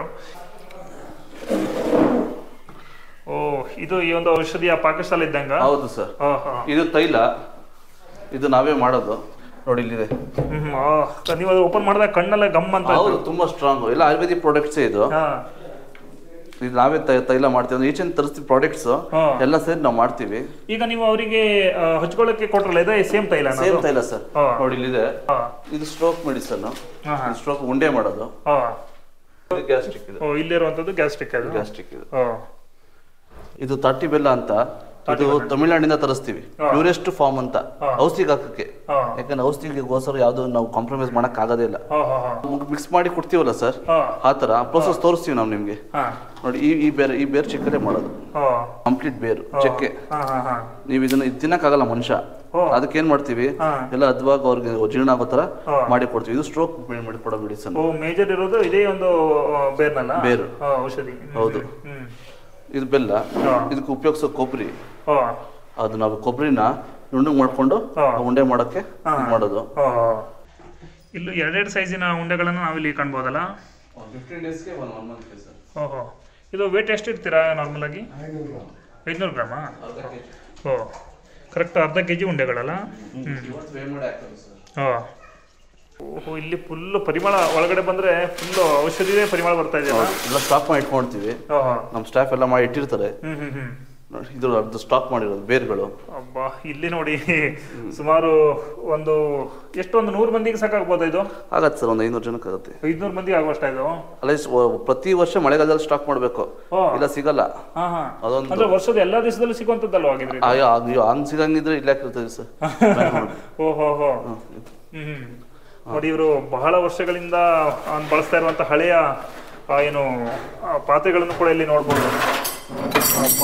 ಓ ಇದು ಈ ಒಂದು ಔಷಧಿಯ ಪಾಕಶಾಲೆ ಇದ್ದಂಗ ಹೌದು ಸರ್ ಹಾ ಹಾ ಇದು ತೈಲ ಇದು ನಾವೇ ಮಾಡೋದು ನೋಡಿ ಇಲ್ಲಿದೆ ಹ್ಮ್ ಆ, ನೀವು ಅದು ಓಪನ್ ಮಾಡಿದಾಗ ಕಣ್ಣೆಲ್ಲ ಗಮ್ ಅಂತ ಹೌದು ತುಂಬಾ ಸ್ಟ್ರಾಂಗ್ ಎಲ್ಲ ಆಯುರ್ವೇದಿಕ್ ಪ್ರಾಡಕ್ಟ್ಸ್ ಇದು ಹಾ ಇದು ನಾವೇ ತೈ- ತೈಲ ಮಾಡ್ತೀವಿ ಈಚೆನ್ ತರಿಸ್ತೀವಿ ಪ್ರಾಡಕ್ಟ್ಸ್ ಹಾ. ಎಲ್ಲ ಸೇರಿ ನಾವು ಮಾಡ್ತೀವಿ ಈಗ ನೀವು ಅವರಿಗೆ ಹಚ್ಕೊಳ್ಳಕ್ಕೆ ಕೊಟ್ರಲ್ಲ ಇದೆ ಸೇಮ್ ತೈಲ ಸೇಮ್ ತೈಲ ಸರ್ ಹಾ. ನೋಡಿ ಇಲ್ಲಿದೆ ಹಾ ಇದು ಸ್ಟ್ರೋಕ್ ಮೆಡಿಸನ್ ಹಾ, ಹಾ. ಸ್ಟ್ರೋಕ್ ಉಂಡೆ ಮಾಡೋದು ಹಾ ಗ್ಯಾಸ್ಟ್ರಿಕ್ ಇದು ಓ ಇಲ್ಲಿರುವಂತದ್ದು ಗ್ಯಾಸ್ಟ್ರಿಕ್ ಅದು ಗ್ಯಾಸ್ಟ್ರಿಕ್ ಇದು ಓ ಇದು ತಟ್ಟಿ ಬೆಲ್ಲ ಅಂತ ಇದು ತಮಿಳ್ನಾಡಿಂದ ತರಿಸ್ತೀವಿ ಪ್ಯೂರೆಸ್ಟ್ ಫಾರ್ಮ್ ಅಂತ ಔಷಧಿಗೆ ಹಾಕಕ್ಕೆ ಹಾ. ಯಾಕಂದ್ರೆ ಔಷಧಿಗೋಸ್ಕರ ಯಾವ್ದು ನಾವು ಕಾಂಪ್ರಮೈಸ್ ಮಾಡಕ್ ಆಗೋದೇ ಇಲ್ಲ ಹಾ ಹಾ ಹಾ ಮಿಕ್ಸ್ ಮಾಡಿ ಕೊಡ್ತೀವಲ್ಲ ಸರ್ ಹಾ ಆ ಥರ ಪ್ರೋಸೆಸ್ ತೋರಿಸ್ತೀವಿ ನಾವು ನಿಮಗೆ ಹಾ ನೋಡಿ ಈ ಈ ಬೇರೆ ಈ ಬೇರು ಚೆಕ್ಕರೆ ಮಾಡೋದು ಹಾ ಕಂಪ್ಲೀಟ್ ಬೇರು ಚೆಕ್ಕೆ ಹಾ ಹಾ ಹಾ ನೀವು ಇದನ್ನ ಇದು ತಿನ್ನಕ್ಕಾಗಲ್ಲ ಮನುಷ್ಯ ಅದಕ್ಕೆ ಏನ್ ಮಾಡ್ತೀವಿ ಹಾ. ಎಲ್ಲ ಅದ್ವಾಗ ಅವ್ರಿಗೆ ಜೀರ್ಣ ಆಗೋ ಥರ ಹಾ. ಮಾಡಿ ಕೊಡ್ತೀವಿ ಇದು ಸ್ಟ್ರೋಕ್ ಮಾಡಿ ಕೊಡೋ ಮೆಡಿಸನ್ ಓ ಮೇಜರ್ ಇರೋದು ಇದೇ ಒಂದು ಆ, ಬೇರ್ನಲ್ಲ ಬೇರು. ಹಾ, ಔಷಧಿ ಹ್ಮ್. ಹೌದು. ಹ್ಮ್ ಇದು ಬೆಲ್ಲ ಹಾ. ಇದಕ್ಕೆ ಉಪಯೋಗಿಸೋ ಕೊಬ್ಬರಿ ಹಾ ಅದು ನಾವು ಕೊಬ್ಬರಿನ ನುಣ್ಣಗೆ ಮಾಡ್ಕೊಂಡು ಹಾ. ಆ ಉಂಡೆ ಮಾಡೋಕ್ಕೆ ಹಾ. ಇದ್ ಮಾಡೋದು ಹಾ ಇಲ್ಲೂ ಎರಡೆರಡು ಸೈಜಿನ ಉಂಡೆಗಳನ್ನು ನಾವಿಲ್ಲಿ ಕಾಣ್ಬೋದಲ್ಲ ಫಿಫ್ಟೀನ್ ಡೇಸ್ಗೆ ಒನ್ ಒನ್ ಮಂತ್ಗೆ ಸರ್ ಓಹೋ ಇದು ವೇಟ್ ಎಷ್ಟು ಇಡ್ತೀರಾ ನಾರ್ಮಲ್ ಆಗಿ ಐದುನೂರು ಗ್ರಾಮಾ ಓ ಕರೆಕ್ಟ್ ಅರ್ಧ ಕೆ ಜಿ ಉಂಡೆಗಳಲ್ಲ ಹ್ಞೂ ಹಾಂ ಓಹೋ ಇಲ್ಲಿ ಫುಲ್ಲು ಪರಿಮಳ ಒಳಗಡೆ ಬಂದರೆ ಫುಲ್ಲು ಔಷಧಿದೇ ಪರಿಮಳ ಬರ್ತಾ ಇದೆಯಲ್ಲ ಎಲ್ಲ ಸ್ಟಾಕ್ ಮಾಡಿ ಇಟ್ಕೊಳ್ತೀವಿ ಓಹೋ ನಮ್ಮ ಸ್ಟಾಫ್ ಎಲ್ಲ ಮಾಡಿ ಇಟ್ಟಿರ್ತಾರೆ ಹ್ಞೂ ಹ್ಞೂ ಹ್ಞೂ ನೋಡಿ, ಇದು ಅದು ಸ್ಟಾಕ್ ಮಾಡಿರೋದು ಬೇರ್ಗಳು ಅಬ್ಬಾ ಇಲ್ಲಿ ನೋಡಿ ಸುಮಾರು ಒಂದು ಎಷ್ಟು ಒಂದು ನೂರು ಮಂದಿಗೆ ಸಾಕಾಗ್ಬೋದಾ ಇದು ಆಗತ್ತೆ ಸರ್ ಒಂದು ಐನೂರು ಜನಕ್ಕೆ ಆಗುತ್ತೆ ಐದುನೂರು ಮಂದಿಗೆ ಆಗುವಷ್ಟ ಇದು ಅಲ್ಲ ಇಸ್- ಒ- ಪ್ರತಿ ವರ್ಷ ಮಳೆಗಾಲದಲ್ಲಿ ಸ್ಟಾಕ್ ಮಾಡಬೇಕು ಓ. ಇಲ್ಲ ಸಿಗಲ್ಲ ಹಾಂ ಹಾಂ ಅದೊಂದು ಅಂದ್ರೆ ವರ್ಷದ ಎಲ್ಲಾ ದಿವಸದಲ್ಲೂ ಸಿಗುವಂಥದ್ದಲ್ವ ಆಗಿದ್ರೆ ಇದು? ಅಯ್ಯೋ ಅಯ್ಯೋ ಹಂಗ್ ಸಿಗಂಗಿದ್ರೆ ಇಲ್ಲ ಇರ್ತದೆ ಸರ್ ಓ ಹೋ ಹೋ ಹ್ಮ್ ನೋಡಿ ಇವರು ಬಹಳ ವರ್ಷಗಳಿಂದ ಆ, ಬಳಸ್ತಾ ಇರುವಂತ ಹಳೆಯ ಆ, ಏನು ಆ, ಪಾತ್ರೆಗಳನ್ನು ಕೂಡ ಇಲ್ಲಿ ನೋಡ್ಬೋದು ಅಮ್ಮ.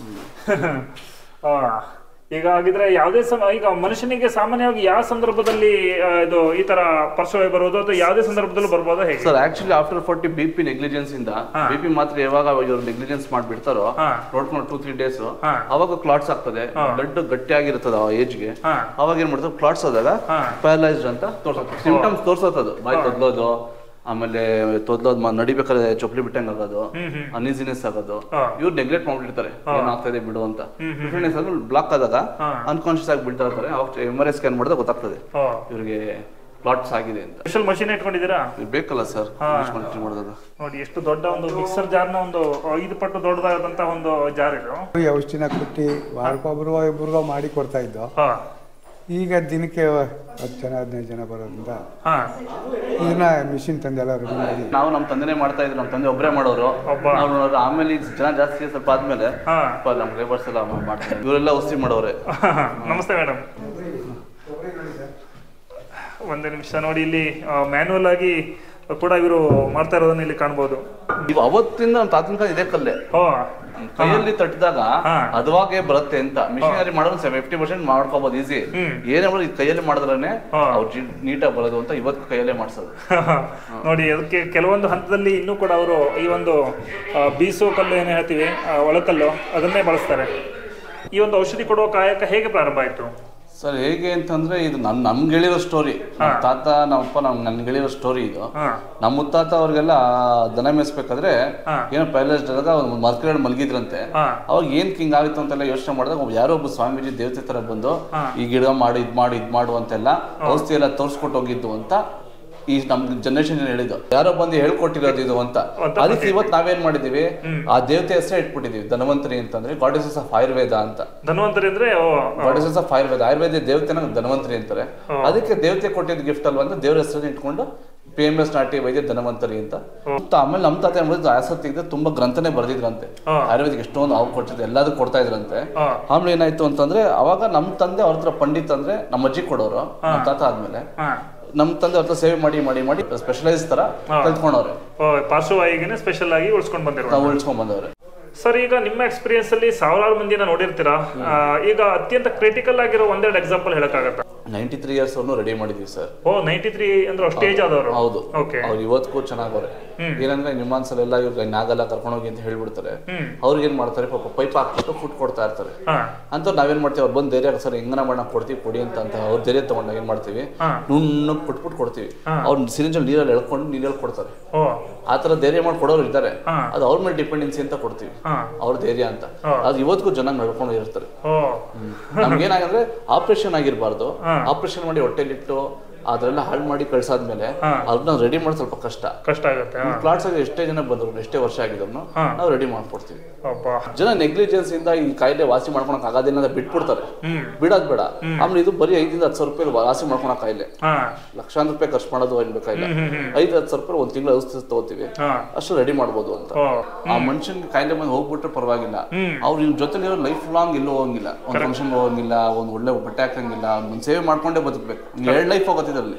ಆ, ಈಗ ಹಾಗಿದ್ರೆ ಯಾವುದೇ ಸಮ ಈಗ ಮನುಷ್ಯನಿಗೆ ಸಾಮಾನ್ಯವಾಗಿ ಯಾವ ಸಂದರ್ಭದಲ್ಲಿ ಆ, ಇದು ಈ ತರ ಪಾರ್ಶ್ವವಾಯು ಬರೋದು ಅಥವಾ ಯಾವುದೇ ಸಂದರ್ಭದಲ್ಲೂ ಬರ್ಬೋದಾ ಹೇಗೆ sir actually after forty B P negligence ಇಂದ ಬಿ ಪಿ ಮಾತ್ರ ಯಾವಾಗ ಇವ್ರು ನೆಗ್ಲಿಜೆನ್ಸ್ ಮಾಡ್ಬಿಡ್ತಾರೋ ಹಾ. ನೋಡ್ಕೊಂಡು ಟೂ ತ್ರೀ ಡೇಸ್ ಹಾ. ಅವಾಗ ಕ್ಲಾಟ್ಸ್ ಆಗ್ತದೆ ಬ್ಲಡ್ ಗಟ್ಟಿಯಾಗಿರ್ತದೆ ಆ ಏಜ್ಗೆ ಹಾ. ಅವಾಗ ಏನ್ ಮಾಡ್ತಾರೆ ಕ್ಲಾಟ್ಸ್ ಆದಾಗ ಹಾ. ಪ್ಯಾರಲೈಸ್ಡ್ ಅಂತ ತೋರ್ಸತ್ತೆ ಸಿಂಪ್ಟಮ್ಸ್ ತೋರ್ಸತ್ತದು ಬಾಯಿ ತೊದ್ಲೋದು ಆಮೇಲೆ ತೊದ್ಲೋದ್ ಮ- ನಡಿಬೇಕಾದ್ರೆ ಚೊಪ್ಲಿ ಬಿಟ್ಟಂಗ್ ಆಗೋದು ಅನ್ಈಸಿನೆಸ್ ಆಗೋದು ಹಾ. ಇವ್ರು ನೆಗ್ಲೆಕ್ಟ್ ಮಾಡ್ಬಿಡ್ತಾರೆ ಏನಾಗ್ತಾ ಇದೆ ಬಿಡು ಅಂತ ಬ್ಲಾಕ್ ಆದಾಗ ಅನ್ಕಾನ್ಶಿಯಸ್ ಆಗಿ ಬಿಡ್ತಾ ಇರ್ತಾರೆ ಅವಾಗ ಎಮ್ ಆರ್ ಐ ಸ್ಕ್ಯಾನ್ ಮಾಡಿದಾಗ ಗೊತ್ತಾಗ್ತದೆ ಇವ್ರಿಗೆ ಕ್ಲಾಟ್ಸ್ ಆಗಿದೆ ಅಂತ ಸ್ಪೆಷಲ್ ಮಷಿನ್ ಇಟ್ಕೊಂಡಿದ್ದೀರಾ ಇದು ಬೇಕಲ್ಲ ಸರ್ ಮಾಡಿದಾಗ ನೋಡಿ ಎಷ್ಟು ದೊಡ್ಡ ಒಂದು ಮಿಕ್ಸರ್ ಜಾರ್ನ ಒಂದು ಐದು ಪಟ್ಟು ದೊಡ್ಡದಾದಂತ ಒಂದು ಜಾರ್ ಇದು ಈ ಔಷಧಿನ ಕೊಟ್ಟು ವಾರಕ್ಕೊಬ್ರು ಇಬ್ರಿಗೋ ಮಾಡಿ ಕೊಡ್ತಾ ಇದ್ದೋ ಹಾ ಈಗ ದಿನಕ್ಕೆ ಹತ್ತು ಜನ ಹದಿನೈದು ಜನ ಬರೋದ್ರಿಂದ ಹಾ ಇದನ್ನ ಮಿಷಿನ್ ತಂದೆಲ್ಲ ರೆಡಿ ಮಾಡಿ ನಾವು ನಮ್ಮ ತಂದೆನೇ ಮಾಡ್ತಾ ಇದ್ರು ನಮ್ಮ ತಂದೆ ಒಬ್ಬರೇ ಮಾಡೋರು ಒಬ್ಬ. ನಾವು ನೋಡಿದ್ರೆ ಆಮೇಲೆ ಈಗ ಜನ ಜಾಸ್ತಿ ಸ್ವಲ್ಪ ಆದ್ಮೇಲೆ ಹಾ ಸ್ವಲ್ಪ ನಮ್ಮ ಲೇಬರ್ಸ್ ಎಲ್ಲ ಮಾಡ್ತಾರೆ ಇವರೆಲ್ಲ ಔಷಧಿ ಮಾಡೋರೆ ನಮಸ್ತೆ ಮೇಡಮ್ ಒಂದೇ ನಿಮಿಷ ನೋಡಿ ಇಲ್ಲಿ ಮ್ಯಾನ್ಯಲ್ ಆಗಿ ಕೂಡ ಇವರು ಮಾಡ್ತಾ ಇರೋದನ್ನ ಇಲ್ಲಿ ಕಾಣ್ಬೋದು ಇವು ಅವತ್ತಿಂದ ನಮ್ಮ ತಾತನ ಕಾಲ ಇದೇ ಕಲ್ಲೇ ಓ ಕೈಯಲ್ಲಿ ತಟ್ಟಿದಾಗ ಹಾ. ಅದವಾಗೆ ಬರುತ್ತೆ ಅಂತ ಮಿಷಿನರಿ ಮಾಡೋದು ಫಿಫ್ಟಿ ಪರ್ಸೆಂಟ್ ಮಾಡ್ಕೋಬಹುದು ಈಸಿ ಹ್ಮ್. ಏನೇ ಮಾಡೋದು ಇದು ಕೈಯಲ್ಲಿ ಮಾಡಿದ್ರೇನೆ ಹಾ. ಅವ್ರು ನೀಟಾಗಿ ಬರೋದು ಅಂತ ಇವತ್ತು ಕೈಯಲ್ಲೇ ಮಾಡ್ಸೋದು ನೋಡಿ ಅದಕ್ಕೆ ಕೆಲವೊಂದು ಹಂತದಲ್ಲಿ ಇನ್ನೂ ಕೂಡ ಅವರು ಈ ಒಂದು ಆ, ಬೀಸೋ ಕಲ್ಲು ಏನು ಹೇಳ್ತೀವಿ ಆ, ಒಳಕಲ್ಲು ಅದನ್ನೇ ಬಳಸ್ತಾರೆ ಈ ಒಂದು ಔಷಧಿ ಕೊಡುವ ಕಾಯಕ ಹೇಗೆ ಪ್ರಾರಂಭ ಆಯಿತು ಸರ್ ಹೇಗೆ ಅಂತಂದ್ರೆ ಇದು ನನ್ ನಮ್ಗೆ ಹೇಳಿರೋ ಸ್ಟೋರಿ ನಮ್ಮ ತಾತ ನಮ್ಮಪ್ಪ ನಮ್ ನನ್ಗೆ ಹೇಳಿರೋ ಸ್ಟೋರಿ ಇದು ಹಾ ನಮ್ಮ ಮುತ್ತಾತ ಅವ್ರಿಗೆಲ್ಲ ದನ ಮೇಯಿಸ್ಬೇಕಾದ್ರೆ ಹಾ. ಏನೋ ಪ್ಯಾಲೇಸ್ ಆದಾಗ ಮರ್ಕರಡ್ ಮಲಗಿದ್ರಂತೆ ಹಾ ಅವಾಗ ಏನ್ ಹಿಂಗ್ ಆಗಿತ್ತು ಅಂತೆಲ್ಲ ಯೋಚನೆ ಮಾಡಿದಾಗ ಒಬ್ಬ ಯಾರೋ ಒಬ್ಬ ಸ್ವಾಮೀಜಿ ದೇವತೆ ತರ ಬಂದು ಈ ಗಿಡ ಮಾಡು ಇದ್ ಮಾಡು ಇದ್ ಮಾಡು ಅಂತೆಲ್ಲ ಔಷಧಿ ಎಲ್ಲ ತೋರ್ಸ್ಕೊಟ್ಟು ಹೋಗಿದ್ದು ಅಂತ ಈ ನಮ್ ಜನರೇಷನ್ ಹೇಳಿದ್ದು ಯಾರೋ ಬಂದು ಹೇಳ್ಕೊಟ್ಟಿರೋದು ಇದು ಅಂತ ಅಂತ ಅದಕ್ಕೆ ಇವತ್ತು ನಾವೇನ್ ಮಾಡಿದೀವಿ ಆ ದೇವತೆ ಹೆಸರೇ ಇಟ್ಬಿಟ್ಟಿದೀವಿ ಧನ್ವಂತರಿ ಅಂತಂದ್ರೆ ಗಾಡೆಸಸ್ ಆಫ್ ಆಯುರ್ವೇದ ಅಂತ ಧನ್ವಂತರಿ ಅಂದ್ರೆ ಓ ಗಾಡೆಸಸ್ ಆಫ್ ಆಯುರ್ವೇದ ಆಯುರ್ವೇದ ದೇವತೆನ ಧನ್ವಂತರಿ ಅಂತಾರೆ ಅದಕ್ಕೆ ದೇವತೆ ಕೊಟ್ಟಿದ್ದ ಗಿಫ್ಟ್ ಅಲ್ವಾ ಅಂತ ದೇವ್ರ ಹೆಸರನ್ನ ಇಟ್ಕೊಂಡು ಪಿ ಎಂ ಎಸ್ ನಾಟಿ ವೈದ್ಯ ಧನ್ವಂತರಿ ಅಂತ ಮತ್ತೆ ಆಮೇಲೆ ನಮ್ಮ ತಾತ ಏನ್ ಆಸಕ್ತಿಗೆ ತುಂಬಾ ಗ್ರಂಥನೇ ಬರ್ದಿದ್ರಂತೆ ಹಾ. ಆಯುರ್ವೇದಿಕ್ ಎಷ್ಟೊಂದು ಅವು ಕೊಡ್ತಿದ್ರು ಎಲ್ಲದಕ್ಕೂ ಕೊಡ್ತಾ ಇದ್ರಂತೆ ಹಾ ಆಮೇಲೆ ಏನಾಯ್ತು ಅಂತಂದ್ರೆ ಅವಾಗ ನಮ್ಮ ತಂದೆ ಅವ್ರ ಹತ್ರ ಪಂಡಿತ್ ಅಂದ್ರೆ ನಮ್ಮ ಅಜ್ಜಿ ಕೊಡೋರು ನಮ್ಮ ತಾತ ಆದ್ಮೇಲೆ ಹಾ ನಮ್ಮ ತಂದೆ ಅವ್ರ ಹತ್ರ ಸೇವೆ ಮಾಡಿ ಮಾಡಿ ಮಾಡಿ ಸ್ಪೆಷಲೈಸ್ ತರ ಕಲ್ತ್ಕೊಂಡವ್ರೆ ಓ ಪಾರ್ಶ್ವವಾಯುವಿಗೆ ಸ್ಪೆಷಲ್ ಆಗಿ ಉಳಿಸ್ಕೊಂಡು ಬಂದಿರೋ ನಾವು ಉಳಿಸ್ಕೊಂಡ್ ಬಂದವ್ರೆ ಸರ್ ಈಗ ನಿಮ್ಮ ಎಕ್ಸ್ಪೀರಿಯನ್ಸ್ ಅಲ್ಲಿ ಸಾವಿರಾರು ಮಂದಿನ ನೋಡಿರ್ತೀರಾ ಆ, ಈಗ ಅತ್ಯಂತ ಕ್ರಿಟಿಕಲ್ ಆಗಿರೋ ಒಂದೆರಡು ಎಕ್ಸಾಂಪಲ್ ಹೇಳಕ್ಕಾಗತ್ತಾ ನೈಂಟಿ ತ್ರೀ ಇಯರ್ಸ್ ಅವ್ರನ್ನು ರೆಡಿ ಮಾಡಿದೀವಿ ಸರ್ ಓ ನೈಂಟಿ ತ್ರೀ ಅಂದ್ರೆ ಅಷ್ಟು ಏಜ್ ಆದವರು ಹೌದು ಓಕೆ ಅವ್ರು ಇವತ್ತಿಗೂ ಚೆನ್ನಾಗವ್ರೆ ಏನಂದ್ರೆ ನಿಮ್ಮಾನ್ಸಲೆಲ್ಲ ಇವ್ರಿಗೆ ನಾಗಲ್ಲ ಕರ್ಕೊಂಡೋಗಿ ಅಂತ ಹೇಳ್ಬಿಡ್ತಾರೆ ಹ್ಮ್. ಅವ್ರಿಗೆ ಏನ್ ಮಾಡ್ತಾರೆ ಪಾಪ ಪೈಪ್ ಹಾಕ್ಬಿಟ್ಟು ಫುಡ್ ಕೊಡ್ತಾ ಇರ್ತಾರೆ ಹಾ ಅಂತ ನಾವೇನ್ ಮಾಡ್ತೀವಿ ಅವ್ರು ಬಂದು ಧೈರ್ಯ ಸರ್ ಹೆಂಗನ ಮಾಡೋಣ ಕೊಡ್ತೀವಿ ಕೊಡಿ ಅಂತ ಅಂತ ಅವ್ರ ಧೈರ್ಯ ತಗೊಂಡಾಗ ಏನ್ ಮಾಡ್ತೀವಿ ಹಾ. ನುಣ್ಣಗೆ ಕೊಟ್ಬಿಟ್ಟು ಕೊಡ್ತೀವಿ ಅವ್ರು ಸಿರಿಂಜಲ್ಲಿ ನೀರಲ್ಲಿ ಎಳ್ಕೊಂಡು ನೀರಲ್ಲಿ ಕೊಡ್ತಾರೆ ಓ ಆ ಥರ ಧೈರ್ಯ ಮಾಡಿ ಕೊಡೋರು ಇದ್ದಾರೆ ಹಾ. ಅದು ಅವ್ರ ಮೇಲೆ ಡಿಪೆಂಡೆನ್ಸಿ ಅಂತ ಕೊಡ್ತೀವಿ ಹಾ ಅವ್ರ ಧೈರ್ಯ ಅಂತ ಅದು ಇವತ್ತಿಗೂ ಚೆನ್ನಾಗಿ ನಡ್ಕೊಂಡು ಇರ್ತಾರೆ ಓ ನಮ್ಗೇನಾಗಂದ್ರೆ ಆಪರೇಷನ್ ಆಗಿರ್ಬಾರ್ದು ಹಾ. ಆಪರೇಷನ್ ಮಾಡಿ ಹೊಟ್ಟೆಲಿಟ್ಟು ಅದರೆಲ್ಲ ಹಾಳು ಮಾಡಿ ಕಳ್ಸಾದ್ಮೇಲೆ ಅದನ್ನ ರೆಡಿ ಮಾಡೋದು ಸ್ವಲ್ಪ ಕಷ್ಟ ಕಷ್ಟ ಆಗುತ್ತೆ ಹಾ. ಪ್ಲಾಟ್ಸ್ ಆಗಿ ಎಷ್ಟೇ ಜನ ಬಂದ್ರು ಎಷ್ಟೇ ವರ್ಷ ಆಗಿದ್ರು ನಾವು ರೆಡಿ ಮಾಡ್ಕೊಡ್ತೀವಿ ಅಬ್ಬ ಜನ ನೆಗ್ಲಿಜೆನ್ಸ್ ಇಂದ ಈ ಕಾಯಿಲೆ ವಾಸಿ ಮಾಡ್ಕೊಳಕ್ ಆಗೋದಿಲ್ಲ ಅಂತ ಬಿಟ್ಬಿಡ್ತಾರೆ ಬಿಡೋದ್ ಬೇಡ ಆಮೇಲೆ ಇದು ಬರೀ ಐದಿಂದ ಹತ್ತು ಸಾವಿರ ರೂಪಾಯಿ ವಾಸಿ ಮಾಡ್ಕೊಳಕ್ ಕಾಯಿಲೆ ಹಾ ಲಕ್ಷಾಂತರ ರೂಪಾಯಿ ಖರ್ಚು ಮಾಡೋದು ಏನ್ ಬೇಕಾಗಿಲ್ಲ ಐದು ಹತ್ತು ಸಾವಿರ ರೂಪಾಯಿ ಒಂದ್ ತಿಂಗಳು ಔಷಧಿ ತಗೋತೀವಿ ಹಾ ಅಷ್ಟು ರೆಡಿ ಮಾಡ್ಬೋದು ಅಂತ ಓ ಆ ಮನುಷ್ಯನ್ಗೆ ಕಾಯಿಲೆ ಬಂದು ಹೋಗ್ಬಿಟ್ರೆ ಪರವಾಗಿಲ್ಲ ಅವ್ರು ಇವ್ರ ಜೊತೆಲಿರೋ ಲೈಫ್ ಲಾಂಗ್ ಎಲ್ಲೂ ಹೋಗಂಗಿಲ್ಲ ಒಂದ್ ಫಂಕ್ಷನ್ ಹೋಗಂಗಿಲ್ಲ ಒಂದ್ ಒಳ್ಳೆ ಬಟ್ಟೆ ಹಾಕಂಗಿಲ್ಲ ಒಂದ್ ಸೇವೆ ಮಾಡ್ಕೊಂಡೇ ಬದುಕ್ಬೇಕು ಎರಡು ಲೈಫ್ ಹೋಗೋತಿದ್ರಲ್ಲಿ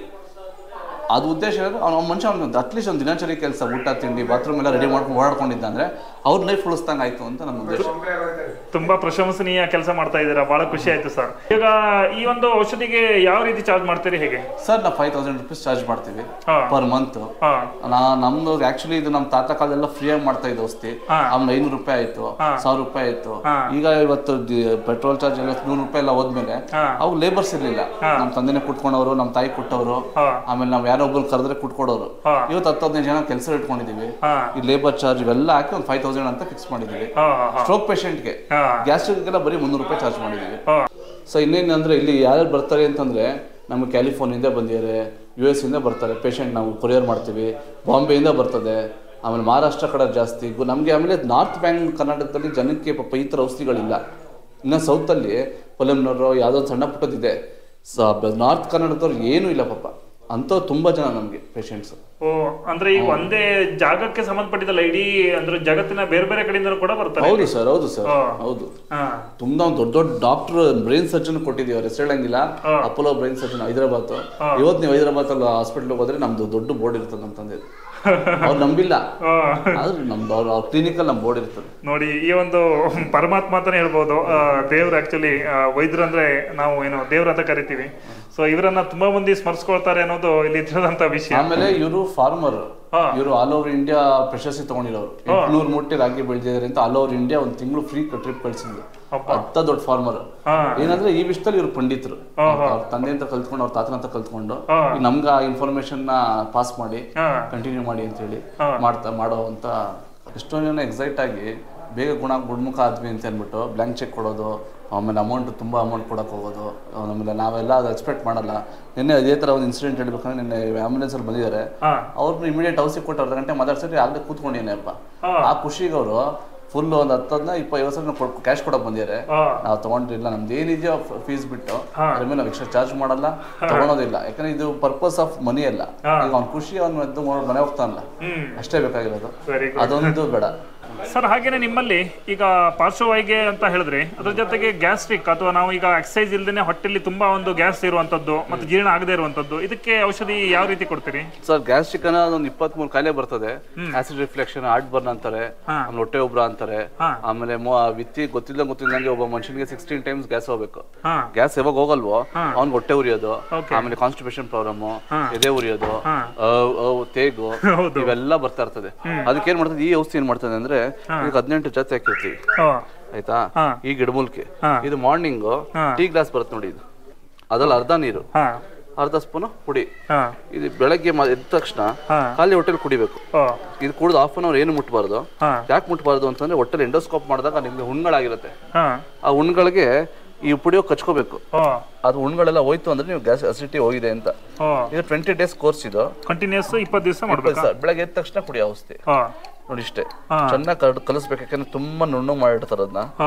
ಅದು ಉದ್ದೇಶ ಏನಂದ್ರೆ ಅವ್ನು ಮನುಷ್ಯ ಅವ್ನು ಅಟ್ಲೀಸ್ಟ್ ಒಂದು ದಿನಚರಿ ಕೆಲಸ ಊಟ ತಿಂಡಿ ಬಾತ್ರೂಮ್ ಎಲ್ಲ ರೆಡಿ ಮಾಡ್ಕೊಂಡು ಓಡಾಡ್ಕೊಂಡಿದ್ದ ಅಂದ್ರೆ ಅವ್ರ ಲೈಫ್ ಉಳಿಸ್ದಂಗೆ ಆಯ್ತು ಅಂತ ನನ್ನ ಉದ್ದೇಶ ತುಂಬಾ ಪ್ರಶಂಸನೀಯ ಕೆಲಸ ಮಾಡ್ತಾ ಇದ್ದೀರಾ ಬಹಳ ಖುಷಿ ಆಯ್ತು ಸರ್ ಈಗ ಈ ಒಂದು ಔಷಧಿಗೆ ಯಾವ ರೀತಿ ಚಾರ್ಜ್ ಮಾಡ್ತೀರಿ ಹೇಗೆ ಸರ್ ನಾವು ಫೈವ್ ತೌಸಂಡ್ ರುಪೀಸ್ ಚಾರ್ಜ್ ಮಾಡ್ತೀವಿ ಹಾ. ಪರ್ ಮಂತ್ ಹಾ ನಾ ನಮ್ದು ಆಕ್ಚುಲಿ ಇದು ನಮ್ಮ ತಾತ ಕಾಲದೆಲ್ಲ ಫ್ರೀ ಆಗಿ ಮಾಡ್ತಾ ಇದ್ದ ಔಷಧಿ ಹಾ. ಆಮೇಲೆ ಐನೂರು ರೂಪಾಯಿ ಆಯ್ತು ಸಾವಿರ ರೂಪಾಯಿ ಆಯ್ತು ಹಾ. ಈಗ ಇವತ್ತು ಪೆಟ್ರೋಲ್ ಚಾರ್ಜ್ ಎಲ್ಲ ನೂರು ರೂಪಾಯಿ ಎಲ್ಲ ಹೋದ್ಮೇಲೆ ಹಾ. ಅವು ಲೇಬರ್ಸ್ ಇರ್ಲಿಲ್ಲ ನಮ್ಮ ತಂದೆನೆ ಕುಟ್ಕೊಂಡವರು ನಮ್ಮ ತಾಯಿ ಕುಟ್ಟವರು ಹಾ. ಆಮೇಲೆ ನಾವು ಯಾರೋ ಒಬ್ಬರು ಕರೆದ್ರೆ ಕುಟ್ಕೊಡೋರು ಹಾ. ಇವತ್ತು ಹತ್ತು ಹದಿನೈದು ಜನ ಕೆಲಸ ಇಟ್ಕೊಂಡಿದೀವಿ ಹಾ. ಈ ಲೇಬರ್ ಚಾರ್ಜ್ ಇವೆಲ್ಲ ಹಾಕಿ ಒಂದು ಫೈವ್ ತೌಸಂಡ್ ಅಂತ ಫಿಕ್ಸ್ ಮಾಡಿದೀವಿ ಹಾ ಹಾ ಹಾ ಸ್ಟ್ರೋಕ್ ಪೇಷಂಟ್ಗೆ ಹಾ. ಗ್ಯಾಸ್ಟ್ರಿಕ್ಗೆಲ್ಲ ಬರೀ ಮುನ್ನೂರು ರೂಪಾಯಿ ಚಾರ್ಜ್ ಮಾಡಿದೀವಿ ಹಾ ಸೊ ಇನ್ನೇನಂದ್ರೆ ಇಲ್ಲಿ ಯಾರ್ಯಾರು ಬರ್ತಾರೆ ಅಂತಂದ್ರೆ ನಮಗೆ ಕ್ಯಾಲಿಫೋರ್ನಿಯಿಂದ ಬಂದಿದ್ದಾರೆ ಯು ಎಸ್ ಇಂದ ಬರ್ತಾರೆ ಪೇಷಂಟ್ ನಾವು ಕೊರಿಯರ್ ಮಾಡ್ತೀವಿ ಬಾಂಬೆಯಿಂದ ಬರ್ತದೆ ಆಮೇಲೆ ಮಹಾರಾಷ್ಟ್ರ ಕಡೆ ಜಾಸ್ತಿ ಗು- ನಮಗೆ ಆಮೇಲೆ ನಾರ್ತ್ ಬ್ಯಾಂಕ್ ಕರ್ನಾಟಕದಲ್ಲಿ ಜನಕ್ಕೆ ಪಾಪ ಈ ಥರ ಔಷಧಿಗಳಿಲ್ಲ ಇನ್ನು ಸೌತಲ್ಲಿ ಪೊಲಮ್ನವರು ಯಾವುದೋ ಒಂದು ಸಣ್ಣ ಪುಟ್ಟದಿದೆ ಸ ನಾರ್ತ್ ಕರ್ನಾಟಕದವ್ರು ಏನೂ ಇಲ್ಲ ಪಾಪ ಅಂಥವ್ರು ತುಂಬ ಜನ ನಮಗೆ ಪೇಷಂಟ್ಸ್ ಓ ಅಂದ್ರೆ ಈಗ ಒಂದೇ ಜಾಗಕ್ಕೆ ಸಂಬಂಧಪಟ್ಟಿದ್ದಲ್ಲ ಇಡೀ ಅಂದ್ರೆ ಜಗತ್ತಿನ ಬೇರೆ ಬೇರೆ ಕಡೆಯಿಂದ ಕೂಡ ಬರ್ತಾರೆ ಹೌದು ಸರ್ ಹೌದು ಸರ್ ಹಾ. ಹೌದು ಹಾ ತುಂಬಾ ಒಂದು ದೊಡ್ಡ ದೊಡ್ಡ ಡಾಕ್ಟರ್ ಬ್ರೈನ್ ಸರ್ಜನ್ ಕೊಟ್ಟಿದ್ದೀವಿ ಅವ್ರ ಹೆಸರು ಹೇಳಂಗಿಲ್ಲ ಅಪೋಲೋ ಬ್ರೈನ್ ಸರ್ಜನ್ ಹೈದರಾಬಾದ್ ಇವತ್ತು ನೀವು ಹೈದರಾಬಾದ್ ಅಲ್ಲಿ ಹಾಸ್ಪಿಟ್ಲ್ ಹೋದ್ರೆ ನಮ್ದು ದೊಡ್ಡ ಬೋರ್ಡ್ ಇರ್ತದೆ ನಮ್ಮ ತಂದೆ ಅವ್ರು ನಂಬಿಲ್ಲ ಹಾ. ಆದ್ರೆ ನಮ್ದು ಅವ್ರ ಅವ್ರ ಕ್ಲಿನಿಕಲ್ ನಮ್ಮ ಬೋರ್ಡ್ ಇರ್ತದೆ ನೋಡಿ ಈ ಒಂದು ಪರಮಾತ್ಮ ಅಂತಾನೆ ಹೇಳ್ಬೋದು ಆ, ದೇವ್ರು ಆಕ್ಚುಲಿ ವೈದ್ಯರು ಅಂದ್ರೆ ನಾವು ಏನು ದೇವ್ರ ಅಂತ ಕರಿತೀವಿ ಸೊ ಇವರನ್ನ ತುಂಬಾ ಮಂದಿ ಸ್ಮರಿಸ್ಕೊಳ್ತಾರೆ ಅನ್ನೋದು ಇಲ್ಲಿ ತಿಳಿದಂತ ವಿಷಯ ಆಮೇಲೆ ಇವರು ಫಾರ್ಮರ್ ಹಾ. ಇವರು ಆಲ್ ಓವರ್ ಇಂಡಿಯಾ ಪ್ರಶಸ್ತಿ ತಗೊಂಡಿರೋರು ಎಂಟ್ನೂರು ಮೂಟೆ ರಾಗಿ ಬೆಳೆದಿದ್ದಾರೆ ಅಂತ ಆಲ್ ಓವರ್ ಇಂಡಿಯಾ ಒಂದು ತಿಂಗಳು ಫ್ರೀ ಟ್ರಿಪ್ ಕಳ್ಸಿದ್ರು ಅಂತ ದೊಡ್ಡ ಫಾರ್ಮರ್ ಹಾ. ಏನಂದ್ರೆ ಈ ವಿಷಯದಲ್ಲಿ ಇವ್ರು ಪಂಡಿತರು ಅವ್ರ ತಂದೆ ಅಂತ ಕಲ್ತ್ಕೊಂಡು ಅವ್ರ ತಾತನ ಅಂತ ಕಲ್ತ್ಕೊಂಡು ಹಾ. ಈಗ ನಮ್ಗೆ ಆ ಇನ್ಫಾರ್ಮೇಶನ್ ನ ಪಾಸ್ ಮಾಡಿ ಹಾ ಕಂಟಿನ್ಯೂ ಮಾಡಿ ಅಂತ ಹೇಳಿ ಮಾಡ್ತಾ ಮಾಡೋ ಅಂತ ಎಷ್ಟೋ ಜನ ಎಕ್ಸೈಟ್ ಆಗಿ ಬೇಗ ಗುಣ ಗುಡ್ಮುಖ ಆದ್ವಿ ಅಂತ ಅಂದ್ಬಿಟ್ಟು ಬ್ಲ್ಯಾಂಕ್ ಚೆಕ್ ಕೊಡೋದು ಆಮೇಲೆ ಅಮೌಂಟ್ ತುಂಬ ಅಮೌಂಟ್ ಕೊಡೋಕೆ ಹೋಗೋದು ಆಮೇಲೆ ನಾವೆಲ್ಲ ಅದು ಎಕ್ಸ್ಪೆಕ್ಟ್ ಮಾಡಲ್ಲ ನಿನ್ನೆ ಅದೇ ಥರ ಒಂದು ಇನ್ಸಿಡೆಂಟ್ ಹೇಳ್ಬೇಕಂದ್ರೆ ನಿನ್ನೆ ಆಂಬುಲೆನ್ಸಲ್ಲಿ ಬಂದಿದ್ದಾರೆ ಹಾ ಅವ್ರನ್ನ ಇಮಿಡಿಯೇಟ್ ಔಷಧಿ ಕೊಟ್ಟು ಅರ್ಧ ಗಂಟೆ ಮಾತಾಡ್ಸಿದ್ರೆ ಆಗಲೇ ಕೂತ್ಕೊಂಡಿನೇಪ್ಪ ಹಾ. ಆ ಖುಷಿಗೆ ಅವರು ಫುಲ್ ಒಂದು ಹತ್ತದನ್ನ ಇಪ್ಪತ್ತು ಸಲ ಕ್ಯಾಶ್ ಕೊಡೋಕೆ ಬಂದಿದ್ದಾರೆ ಹಾ ನಾವು ತಗೊಂಡಿಲ್ಲ ನಮ್ದು ಏನಿದೆಯೋ ಫೀಸ್ ಬಿಟ್ಟು ಹಾ. ಅದ್ರ ಮೇಲೆ ನಾವು ಎಕ್ಸ್ಟ್ರಾ ಚಾರ್ಜ್ ಮಾಡಲ್ಲ ತಗೊಳೋದಿಲ್ಲ ಯಾಕಂದ್ರೆ ಇದು ಪರ್ಪಸ್ ಆಫ್ ಮನಿ ಅಲ್ಲ ಹಾ. ಈಗ ಅವ್ನ ಖುಷಿ ಅವ್ನ ಎದ್ದು ಮಾಡ್- ಮನೆ ಹೋಗ್ತಾನಲ್ಲ ಹ್ಮ್ ಅಷ್ಟೇ ಬೇಕಾಗಿರೋದು ವೆರಿ ಗುಡ್ ಅದೊಂದು ಬೇಡ ಸರ್ ಹಾಗೇನೆ ನಿಮ್ಮಲ್ಲಿ ಈಗ ಪಾರ್ಶ್ವವಾಯಿಗೆ ಅಂತ ಹೇಳಿದ್ರೆ ಅದ್ರ ಜೊತೆಗೆ ಗ್ಯಾಸ್ಟ್ರಿಕ್ ಅಥವಾ ನಾವು ಈಗ ಎಕ್ಸಸೈಸ್ ಇಲ್ದೇನೆ ಹೊಟ್ಟೆಲಿ ತುಂಬಾ ಒಂದು ಗ್ಯಾಸ್ ಇರುವಂತದ್ದು ಮತ್ತು ಜೀರ್ಣ ಆಗದೆ ಇರುವಂತದ್ದು ಇದಕ್ಕೆ ಔಷಧಿ ಯಾವ ರೀತಿ ಕೊಡ್ತೀರಿ ಸರ್ ಗ್ಯಾಸ್ಟ್ರಿಕ್ ಅನ್ನೋ ಒಂದು ಇಪ್ಪತ್ಮೂರು ಕಾಯಿಲೆ ಬರ್ತದೆ ಆಸಿಡ್ ರಿಫ್ಲೆಕ್ಷನ್ ಹಾರ್ಟ್ ಬರ್ನ್ ಅಂತಾರೆ ಹಾ. ಆಮೇಲೆ ಹೊಟ್ಟೆ ಉಬ್ರ ಅಂತಾರೆ ಹಾ. ಆಮೇಲೆ ಮೊ- ವಿತ್ತಿ ಗೊತ್ತಿಲ್ಲ ಗೊತ್ತಿಲ್ಲಂಗೆ ಒಬ್ಬ ಮನುಷ್ಯನಿಗೆ ಸಿಕ್ಸ್ಟೀನ್ ಟೈಮ್ಸ್ ಗ್ಯಾಸ್ ಹೋಗ್ಬೇಕು ಹಾ ಗ್ಯಾಸ್ ಯಾವಾಗ ಹೋಗಲ್ವೋ ಅವ್ನಿಗೆ ಹೊಟ್ಟೆ ಉರಿಯೋದು Okay. ಆಮೇಲೆ ಕಾನ್ಸ್ಟಿಪೇಷನ್ ಪ್ರಾಬ್ಲಮ್ ಹಾ. ಎದೆ ಉರಿಯೋದು ಹಾ. ಅವ್- ಅವ್ ತೇಗು ಹೌದು. ಇವೆಲ್ಲ ಬರ್ತಾ ಇರ್ತದೆ ಅದಕ್ಕೆ ಏನ್ ಮಾಡ್ತದೆ ಈ ಔಷಧಿ ಏನ್ ಮಾಡ್ತದೆ ಅಂದ್ರೆ ಈಗ ಹದಿನೆಂಟು ಜಾತಿ ಹಾಕಿರ್ತೀವಿ ಓ ಆಯ್ತಾ ಹಾ. ಈ ಗಿಡಮೂಲಿಕೆ ಹಾ. ಇದು ಮಾರ್ನಿಂಗ್ ಹಾ. ಟೀ ಗ್ಲಾಸ್ ಬರುತ್ತೆ ನೋಡಿ ಇದು ಅದ್ರಲ್ಲಿ ಅರ್ಧ ನೀರು ಹಾ ಅರ್ಧ ಸ್ಪೂನು ಪುಡಿ ಹಾ ಇದು ಬೆಳಗ್ಗೆ ಮ- ಎದ್ದ ತಕ್ಷಣ ಹಾ. ಖಾಲಿ ಹೊಟ್ಟೆಲಿ ಕುಡಿಬೇಕು ಓ ಇದು ಕುಡಿದು ಹಾಫ್ ಅನ್ ಅವರ್ ಏನು ಮುಟ್ಬಾರ್ದು ಹಾ ಯಾಕೆ ಮುಟ್ಬಾರ್ದು ಅಂತಂದ್ರೆ ಹೊಟ್ಟೆಲಿ ಎಂಡೋಸ್ಕೋಪ್ ಮಾಡಿದಾಗ ನಿಮ್ಗೆ ಹುಣ್ಗಳಾಗಿರುತ್ತೆ ಹಾ ಆ ಹುಣ್ಗಳಿಗೆ ಈ ಪುಡಿಯೋ ಕಚ್ಕೋಬೇಕು ಓ ಅದು ಹುಣ್ಗಳೆಲ್ಲ ಹೋಯ್ತು ಅಂದ್ರೆ ನೀವು ಗ್ಯಾಸ್ ಅಸಿಡಿಟಿ ಹೋಗಿದೆ ಅಂತ ಓ ಇದು ಟ್ವೆಂಟಿ ಡೇಸ್ ಕೋರ್ಸ್ ಇದು ಕಂಟಿನ್ಯೂಸ್ ಇಪ್ಪತ್ತು ದಿವಸ ಮಾಡ್ಬೇಕಾ ಸರ್, ಬೆಳಗ್ಗೆ ಎದ್ದ ತಕ್ಷಣ ಕುಡಿಯೋ ಔಷಧಿ ಓ ನೋಡಿ ಇಷ್ಟೇ ಹಾ. ಚೆನ್ನಾಗಿ ಕರ್ಡ್ ಕಲಿಸ್ಬೇಕು ಯಾಕಂದ್ರೆ ತುಂಬಾ ನುಣ್ಣು ಮಾಡಿರ್ತಾರೆ ಅದನ್ನ ಓ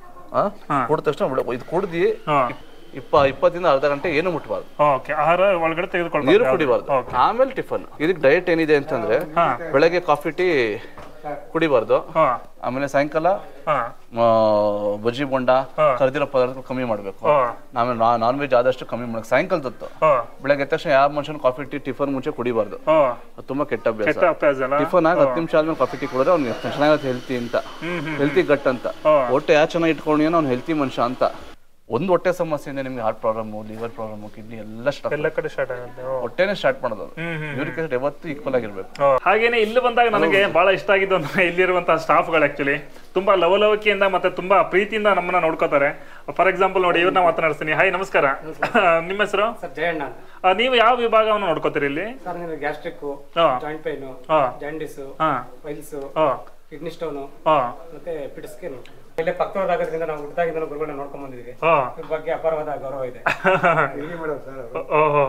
ಆ ಕುಡಿದ ತಕ್ಷಣ ಬಿಡ- ಇದು ಕುಡ್ದು ಹಾ ಇಪ್ಪ ಇಪ್ಪತ್ತಿಂದ ಅರ್ಧ ಗಂಟೆ ಏನು ಮುಟ್ಬಾರ್ದು ಓಕೆ ಆಹಾರ ಒಳಗಡೆ ನೀರು ತೆಗೆದುಕೊಳ್ಬೇಕು ಕುಡಿಬಾರ್ದು ಓಕೆ ಆಮೇಲೆ ಟಿಫನ್ ಇದಕ್ಕೆ ಡಯಟ್ ಏನಿದೆ ಅಂತಂದ್ರೆ ಹಾ ಬೆಳಗ್ಗೆ ಕಾಫಿ ಟೀ ಕುಡಿಬಾರ್ದು ಹಾ ಆಮೇಲೆ ಸಾಯಂಕಾಲ ಹಾ ಆ, ಬಜ್ಜಿ ಬೋಂಡ ಹಾ. ಕರ್ದಿರೋ ಪದಾರ್ಥ ಕಮ್ಮಿ ಮಾಡಬೇಕು ಹಾ ಆಮೇಲೆ ನಾನ್ ವೆಜ್ ಆದಷ್ಟು ಕಮ್ಮಿ ಮಾಡಬೇಕು ಸಾಯಂಕಾಲದತ್ತು ಹಾ ಬೆಳಗ್ಗೆ ಎದ್ದ ತಕ್ಷಣ ಯಾವ ಮನುಷ್ಯನ ಕಾಫಿ ಟೀ ಟಿಫನ್ ಮುಂಚೆ ಕುಡಿಬಾರ್ದು ಹಾ ಅದು ತುಂಬಾ ಕೆಟ್ಟ ಅಭ್ಯಾಸ ಕೆಟ್ಟ ಅಭ್ಯಾಸ ಅಲ್ಲ ಟಿಫನ್ ಆಗಿ ಹತ್ತು ನಿಮಿಷ ಆದ್ಮೇಲೆ ಕಾಫಿ ಟೀ ಕುಡಿದ್ರೆ ಅವ್ನಿಗೆ ಚೆನ್ನಾಗಿರುತ್ತೆ ಹೆಲ್ತಿ ಅಂತ ಹ್ಮ್ ಹ್ಮ್ ಹೆಲ್ತಿ ಗಟ್ ಅಂತ ಹಾ. ಹೊಟ್ಟೆ ಯಾವ ಚೆನ್ನಾಗಿ ಇಟ್ಕೊಂಡಿಯೋ ಅವ್ನು ಹೆಲ್ತಿ ಮನುಷ್ಯ ಅಂತ ಒಂದು ಹೊಟ್ಟೆ ಸಮಸ್ಯೆಯಿಂದ ನಿಮ್ಗೆ heart problem liver problem kidney ಎಲ್ಲ ಸ್ಟಾರ್ಟ್ ಎಲ್ಲ ಕಡೆ ಸ್ಟಾರ್ಟ್ ಆಗುತ್ತೆ ಓ. ಹೊಟ್ಟೆನೇ ಸ್ಟಾರ್ಟ್ ಮಾಡೋದು ಹ್ಮ್ ಹ್ಮ್ ಇವ್ರಿಗೆ ಯಾವತ್ತೂ ಈಕ್ವಲ್ ಆಗಿರ್ಬೇಕು ಓ, ಹಾಗೇನೆ ಇಲ್ಲಿ ಬಂದಾಗ ನನಗೆ ಬಹಳ ಇಷ್ಟ ಆಗಿದ್ದು ಅಂದ್ರೆ ಇಲ್ಲಿರುವಂತಹ ಸ್ಟಾಫ್ಗಳು ಆಕ್ಚುಲಿ ತುಂಬಾ ಲವಲವಿಕೆಯಿಂದ ಮತ್ತೆ ತುಂಬಾ ಪ್ರೀತಿಯಿಂದ ನಮ್ಮನ್ನ ನೋಡ್ಕೋತಾರೆ ಫಾರ್ ಎಕ್ಸಾಂಪಲ್ ನೋಡಿ ಇವ್ರನ್ನ ಮಾತನಾಡಿಸ್ತೀನಿ ಹಾಯ್ ನಮಸ್ಕಾರ ನಿಮ್ಮ ಹೆಸರು ಸರ್ ಜಯಣ್ಣ ಅಂತ ಆ, ನೀವು ಯಾವ ವಿಭಾಗವನ್ನು ನೋಡ್ಕೋತೀರಿ ಇಲ್ಲಿ ಸರ್ ನೀವು ಗ್ಯಾಸ್ಟ್ರಿಕ್ ಹಾ ಜಾಯಿಂಟ್ ಪೈನು ಹಾ ಜಾಂಡಿಸ್ ಹಾ ಪೈಲ್ಸ್ ಹಾ ಕಿಡ್ನಿ ಸ್ಟೋನು ಹಾ ಮತ್ತೆ ಪಿಟ್ ಸ್ಕಿನ್ ಇಲ್ಲೇ ಪಕ್ಕದವರಾಗೋದ್ರಿಂದ ನಾವು ಹುಟ್ಟಿದಾಗಿಂದ ಗುರುಗಳನ್ನ ನೋಡ್ಕೊಂಡ್ ಬಂದಿದ್ದೀವಿ ಹಾ ಇದ್ರ ಬಗ್ಗೆ ಅಪಾರವಾದ ಗೌರವ ಇದೆ ಓಹೋ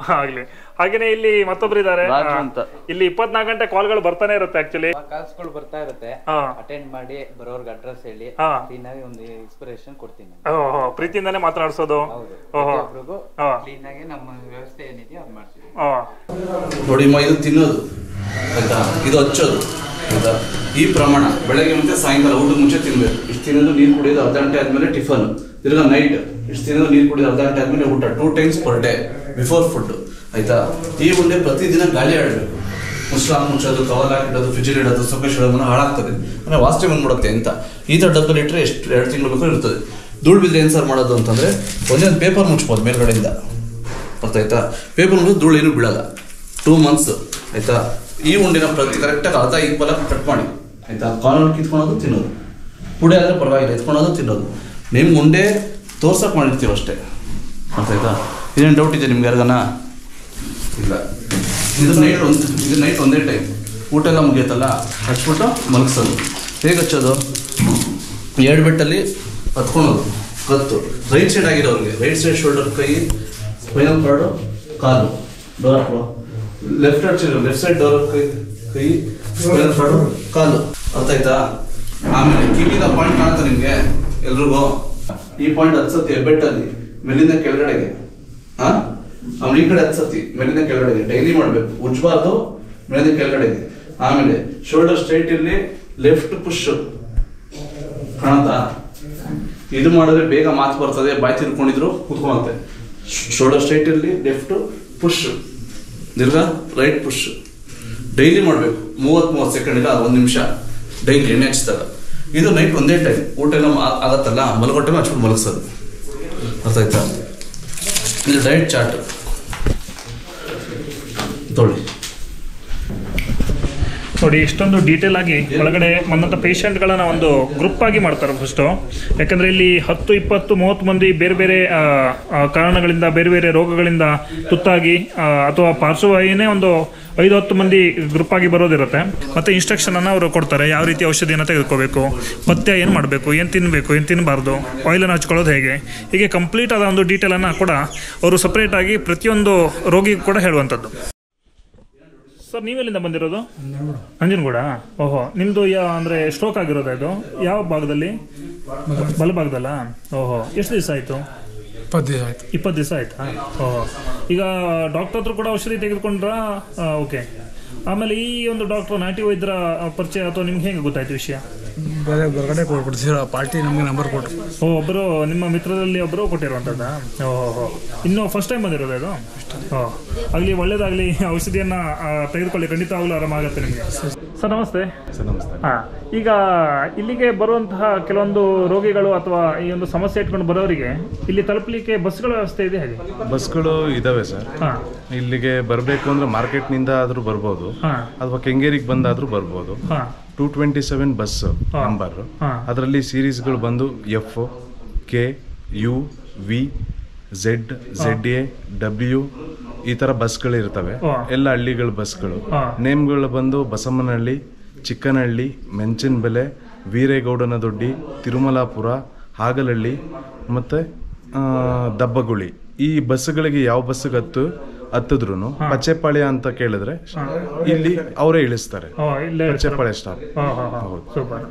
ಆಗ್ಲಿ ಹಾಗೇನೆ ಇಲ್ಲಿ ಮತ್ತೊಬ್ರು ಇದ್ದಾರೆ ರಾಜು ಅಂತ. ಇಲ್ಲಿ ಇಪ್ಪತ್ನಾಲ್ಕು ಗಂಟೆ ಕಾಲ್ಗಳು ಬರ್ತಾನೆ ಇರುತ್ತೆ ಆಕ್ಚುಲಿ ಕಾಲ್ಸ್ಗಳು ಬರ್ತಾ ಇರುತ್ತೆ ಹಾ ಅಟೆಂಡ್ ಮಾಡಿ ಬರೋರ್ಗೆ ಅಡ್ರೆಸ್ ಹೇಳಿ ಹಾ. ಕ್ಲೀನ್ ಆಗಿ ಒಂದು ಇನ್ಸ್ಪಿರೇಷನ್ ಕೊಡ್ತೀನಿ ನಾನು. ಓಹೋ ಪ್ರೀತಿಯಿಂದಾನೇ ಮಾತನಾಡ್ಸೋದು ಹೌದು ಓಹೋ ಒಬ್ರಿಗೂ ಹಾ ಕ್ಲೀನ್ ಆಗಿ ನಮ್ಮ ವ್ಯವಸ್ಥೆ ಏನಿದೆಯೋ ಅದು ಮಾಡ್ತೀವಿ ಹಾ ನೋಡಿ ಅಮ್ಮ ಇದು ತಿನ್ನೋದು ಆಯ್ತಾ ಇದು ಹಚ್ಚೋದು ಆಯ್ತಾ ಈ ಪ್ರಮಾಣ ಬೆಳಗ್ಗೆ ಮತ್ತೆ ಸಾಯಂಕಾಲ ಊಟದ ಮುಂಚೆ ತಿನ್ಬೇಕು ಇಷ್ಟು ತಿನ್ನೋದು ನೀರು ಕುಡಿಯೋದು ಅರ್ಧ ಗಂಟೆ ಆದ್ಮೇಲೆ ಟಿಫನ್ ತಿರ್ಗಾ ನೈಟ್ ಇಷ್ಟು ತಿನ್ನೋದು ನೀರು ಕುಡಿಯೋದು ಅರ್ಧ ಗಂಟೆ ಆದ್ಮೇಲೆ ಊಟ two times per day before food ಆಯ್ತಾ ಈ ಉಂಡೆ ಪ್ರತಿದಿನ ಗಾಳಿ ಆಡಬೇಕು ಮುಸ್ಲಾಂ ಮುಚ್ಚೋದು ಕವರ್ ಹಾಕಿಡೋದು ಫ್ರಿಜ್ ಇಡೋದು ಸೊಪ್ಪೆ ಇಡೋದನ್ನ ಹಾಳಾಗ್ತದೆ ಅಂದ್ರೆ ವಾಸ್ತೆ ಬಂದ್ಬಿಡುತ್ತೆ ಅಂತ ಈ ಥರ ಡಬ್ಬಲ್ಲಿ ಇಟ್ಟರೆ ಎಷ್ಟು ಎರಡು ತಿಂಗಳು ಬೇಕು ಇರ್ತದೆ ಧೂಳು ಬಿದ್ದರೆ ಏನು ಸರ್ ಮಾಡೋದು ಅಂತಂದ್ರೆ ಒಂದೇ ಒಂದು ಪೇಪರ್ ಮುಚ್ಬೋದು ಮೇಲ್ಗಡೆಯಿಂದ ಗೊತ್ತಾಯ್ತಾ ಪೇಪರ್ ಮುಗಿದು ಧೂಳು ಏನು ಬೀಳಲ್ಲ ಟೂ ಮಂತ್ಸ್ ಆಯ್ತಾ ಈ ಉಂಡಿನ ಪ್ರತಿ ಕರೆಕ್ಟಾಗಿ ಅರ್ಧ ಈಕ್ವಲ್ ಆಗಿ ಕಟ್ ಮಾಡಿ ಆಯ್ತಾ ಕಾರ್ನರ್ ಕಿತ್ಕೊಳೋದು ತಿನ್ನೋದು ಪುಡಿ ಆದರೆ ಪರವಾಗಿಲ್ಲ ಎತ್ಕೊಳೋದು ತಿನ್ನೋದು ನಿಮ್ಗೆ ಉಂಡೆ ತೋರ್ಸಕ್ಕೆ ಮಾಡಿರ್ತೀವಿ ಅಷ್ಟೇ ಗೊತ್ತಾಯ್ತಾ ಇದೇನು ಡೌಟ್ ಇದೆ ನಿಮ್ಗೆ ಯಾರಿಗಾನ ಇಲ್ಲ ಇದು ನೈಟ್ ಒಂದು ಇದು ನೈಟ್ ಒಂದೇ ಟೈಮ್ ಊಟ ಎಲ್ಲ ಮುಗಿಯುತ್ತಲ್ಲ ಹಚ್ಬಿಟ್ಟು ಮಲಗಿಸೋದು ಹೇಗೆ ಹಚ್ಚೋದು ಎರಡು ಬೆಟ್ಟಲ್ಲಿ ಹತ್ಕೊಳೋದು ಕತ್ತು ರೈಟ್ ಸೈಡ್ ಆಗಿರೋರಿಗೆ ರೈಟ್ ಸೈಡ್ ಶೋಲ್ಡರ್ ಕೈ ಸ್ಪೈನಲ್ ಕಾರ್ಡು ಕಾಲು ಡೋರ್ ಹಾಕೋ ಲೆಫ್ಟ್ ಸೈಡ್ ಲೆಫ್ಟ್ ಸೈಡ್ ಡೋರ್ ಕೈ ಕೈ ಸ್ಪೈನಲ್ ಕಾರ್ಡು ಕಾಲು ಅರ್ಥ ಆಯ್ತಾ ಆಮೇಲೆ ಕಿವಿದ ಪಾಯಿಂಟ್ ಕಾಣುತ್ತೆ ನಿಮಗೆ ಎಲ್ರಿಗೂ ಈ ಪಾಯಿಂಟ್ ಹತ್ಸತಿ ಬೆಟ್ಟಲ್ಲಿ ಮೇಲಿಂದ ಕೆಳಗಡೆಗೆ ಹಾ ಅವ್ನು ಈ ಕಡೆ ಹತ್ಸತಿ ಮೇಲಿಂದ ಕೆಳಗಡೆಗೆ ಡೈಲಿ ಮಾಡಬೇಕು ಉಜ್ಬಾರ್ದು ಮೇಲಿಂದ ಕೆಳಗಡೆಗೆ ಆಮೇಲೆ ಶೋಲ್ಡರ್ ಸ್ಟ್ರೈಟ್ ಇರಲಿ ಲೆಫ್ಟ್ ಪುಷ್ ಕಾಣುತ್ತಾ ಇದು ಮಾಡಿದ್ರೆ ಬೇಗ ಮಾತು ಬರ್ತದೆ ಬಾಯಿ ತಿರ್ಕೊಂಡಿದ್ರು ಕೂತ್ಕೊಂಬಂತೆ ಶೋಲ್ಡರ್ ಸ್ಟ್ರೈಟ್ ಇರಲಿ ಲೆಫ್ಟ್ ಪುಷ್ ತಿರ್ಗಾ ರೈಟ್ ಪುಷ್ ಡೈಲಿ ಮಾಡಬೇಕು ಮೂವತ್ತು ಮೂವತ್ತು ಸೆಕೆಂಡ್ ಇಲ್ಲ ಒಂದು ನಿಮಿಷ ಡೈಲಿ ಎಣ್ಣೆ ಹಚ್ಚಿದಾಗ ಇದು ನೈಟ್ ಒಂದೇ ಟೈಮ್ ಊಟ ಎಲ್ಲ ಆ- ಆಗತ್ತಲ್ಲ ಮಲಗೊಟ್ಟೆ ಹಚ್ಬಿಟ್ಟು ಮಲಗಿಸೋದು ಅರ್ಥ ಆಯ್ತಾ ಇದು ಡೈಟ್ ಚಾರ್ಟ್ ತೊಳಿ ನೋಡಿ ಇಷ್ಟೊಂದು ಡೀಟೇಲ್ ಆಗಿ ಒಳಗಡೆ ಬಂದಂಥ ಪೇಷಂಟ್ಗಳನ್ನ ಒಂದು ಗ್ರೂಪ್ ಆಗಿ ಮಾಡ್ತಾರೆ ಫಸ್ಟು ಯಾಕಂದರೆ ಇಲ್ಲಿ ಹತ್ತು ಇಪ್ಪತ್ತು ಮೂವತ್ತು ಮಂದಿ ಬೇರೆ ಬೇರೆ ಆ, ಆ, ಕಾರಣಗಳಿಂದ ಬೇರೆ ಬೇರೆ ರೋಗಗಳಿಂದ ತುತ್ತಾಗಿ ಆ, ಅಥವಾ ಪಾರ್ಶ್ವವಾಯುನೇ ಒಂದು ಐದು ಹತ್ತು ಮಂದಿ ಗ್ರೂಪ್ ಆಗಿ ಬರೋದಿರುತ್ತೆ ಮತ್ತು ಇನ್ಸ್ಟ್ರಕ್ಷನನ್ನು ಅವರು ಕೊಡ್ತಾರೆ ಯಾವ ರೀತಿ ಔಷಧಿಯನ್ನು ತೆಗೆದುಕೋಬೇಕು ಪಥ್ಯ ಏನು ಮಾಡಬೇಕು ಏನು ತಿನ್ನಬೇಕು ಏನು ತಿನ್ನಬಾರ್ದು ಆಯಿಲನ್ನು ಹಚ್ಕೊಳ್ಳೋದು ಹೇಗೆ ಹೀಗೆ ಕಂಪ್ಲೀಟ್ ಆದ ಒಂದು ಡೀಟೇಲನ್ನು ಕೂಡ ಅವರು ಸಪ್ರೇಟಾಗಿ ಪ್ರತಿಯೊಂದು ರೋಗಿಗೂ ಕೂಡ ಹೇಳುವಂಥದ್ದು ಸರ್ ನೀವೆಲ್ಲಿಂದ ಬಂದಿರೋದು ನಂಜನಗೂಡ ಓಹೋ ನಿಮ್ಮದು ಯಾ ಅಂದರೆ ಸ್ಟ್ರೋಕ್ ಆಗಿರೋದು ಇದು ಯಾವ ಭಾಗದಲ್ಲಿ ಬಲಭಾಗದಲ್ಲ ಓಹೋ ಎಷ್ಟು ದಿವಸ ಆಯಿತು ಇಪ್ಪತ್ತು ದಿವಸ ಆಯ್ತು ಇಪ್ಪತ್ತು ದಿವಸ ಆಯ್ತಾ ಓಹೋ ಈಗ ಡಾಕ್ಟರ್ ಹತ್ರ ಕೂಡ ಔಷಧಿ ತೆಗೆದುಕೊಂಡ್ರಾ ಓಕೆ ಆಮೇಲೆ ಈ ಒಂದು ಡಾಕ್ಟರ್ ನಾಟಿ ವೈದ್ಯರ ಪರಿಚಯ ಅಥವಾ ನಿಮ್ಗೆ ಹೇಗೆ ಗೊತ್ತಾಯ್ತು ವಿಷಯ ಬೇರೆ ಹೊರಗಡೆ ಕೊಟ್ಬಿಡ್ತೀರ ಪಾರ್ಟಿ ನಮಗೆ ನಂಬರ್ ಕೊಟ್ಟರು ಓ ಒಬ್ಬರು ನಿಮ್ಮ ಮಿತ್ರರಲ್ಲಿ ಒಬ್ಬರು ಕೊಟ್ಟಿರುವಂಥದ್ದಾ ಓಹೋ ಇನ್ನು ಫಸ್ಟ್ ಟೈಮ್ ಬಂದಿರೋದು ಇದು ಓ ಆಗಲಿ ಒಳ್ಳೇದಾಗಲಿ ಔಷಧಿಯನ್ನು ತೆಗೆದುಕೊಳ್ಳಿ ಖಂಡಿತವಾಗ್ಲೂ ಆರಾಮಾಗುತ್ತೆ ನಿಮಗೆ ಸರ್ ನಮಸ್ತೆ ಸರ್ ನಮಸ್ತೆ ಹಾಂ ಈಗ ಇಲ್ಲಿಗೆ ಬರುವಂತಹ ಕೆಲವೊಂದು ರೋಗಿಗಳು ಅಥವಾ ಈ ಒಂದು ಸಮಸ್ಯೆ ಇಟ್ಕೊಂಡು ಬರೋರಿಗೆ ಇಲ್ಲಿ ತಲುಪಲಿಕ್ಕೆ ಬಸ್ಗಳ ವ್ಯವಸ್ಥೆ ಇದೆ ಹೇಗೆ ಬಸ್ಗಳು ಇದಾವೆ ಸರ್ ಹಾಂ ಇಲ್ಲಿಗೆ ಬರಬೇಕು ಅಂದ್ರೆ ಮಾರ್ಕೆಟ್ನಿಂದ ಆದರೂ ಬರ್ಬೋದು ಹಾಂ ಅಥವಾ ಕೆಂಗೇರಿಗೆ ಬಂದಾದರೂ ಬರ್ಬೋದು ಹಾಂ two twenty seven bus number ಹಾ. ಅದರಲ್ಲಿ ಸೀರೀಸ್ಗಳು ಬಂದು F K U V Z Z A W ಈ ಥರ ಬಸ್ಗಳು ಇರ್ತವೆ ಹಾ. ಎಲ್ಲ ಹಳ್ಳಿಗಳ ಬಸ್ಗಳು ಹಾ. ನೇಮ್ಗಳು ಬಂದು ಬಸಮ್ಮನಹಳ್ಳಿ ಚಿಕ್ಕನಹಳ್ಳಿ ಮೆಂಚನಬೆಲೆ ವೀರೇಗೌಡನ ದೊಡ್ಡಿ ತಿರುಮಲಾಪುರ ಹಾಗಲಹಳ್ಳಿ ಮತ್ತು ದಬ್ಬಗುಳಿ ಈ ಬಸ್ಗಳಿಗೆ ಯಾವ ಬಸ್ಸಿಗೆ ಹತ್ತು ಹತ್ತಿದ್ರು ಪಚ್ಚೆಪಾಳ್ಯ ಅಂತ ಕೇಳಿದ್ರೆ ಇಲ್ಲಿ ಅವರೇ ಇಳಿಸ್ತಾರೆ ಓ ಇಲ್ಲೇ ಪಚ್ಚೆಪಾಳ್ಯ ಸ್ಟಾಪ್ ಹಾಂ ಹಾಂ ಹಾಂ ಸೂಪರ್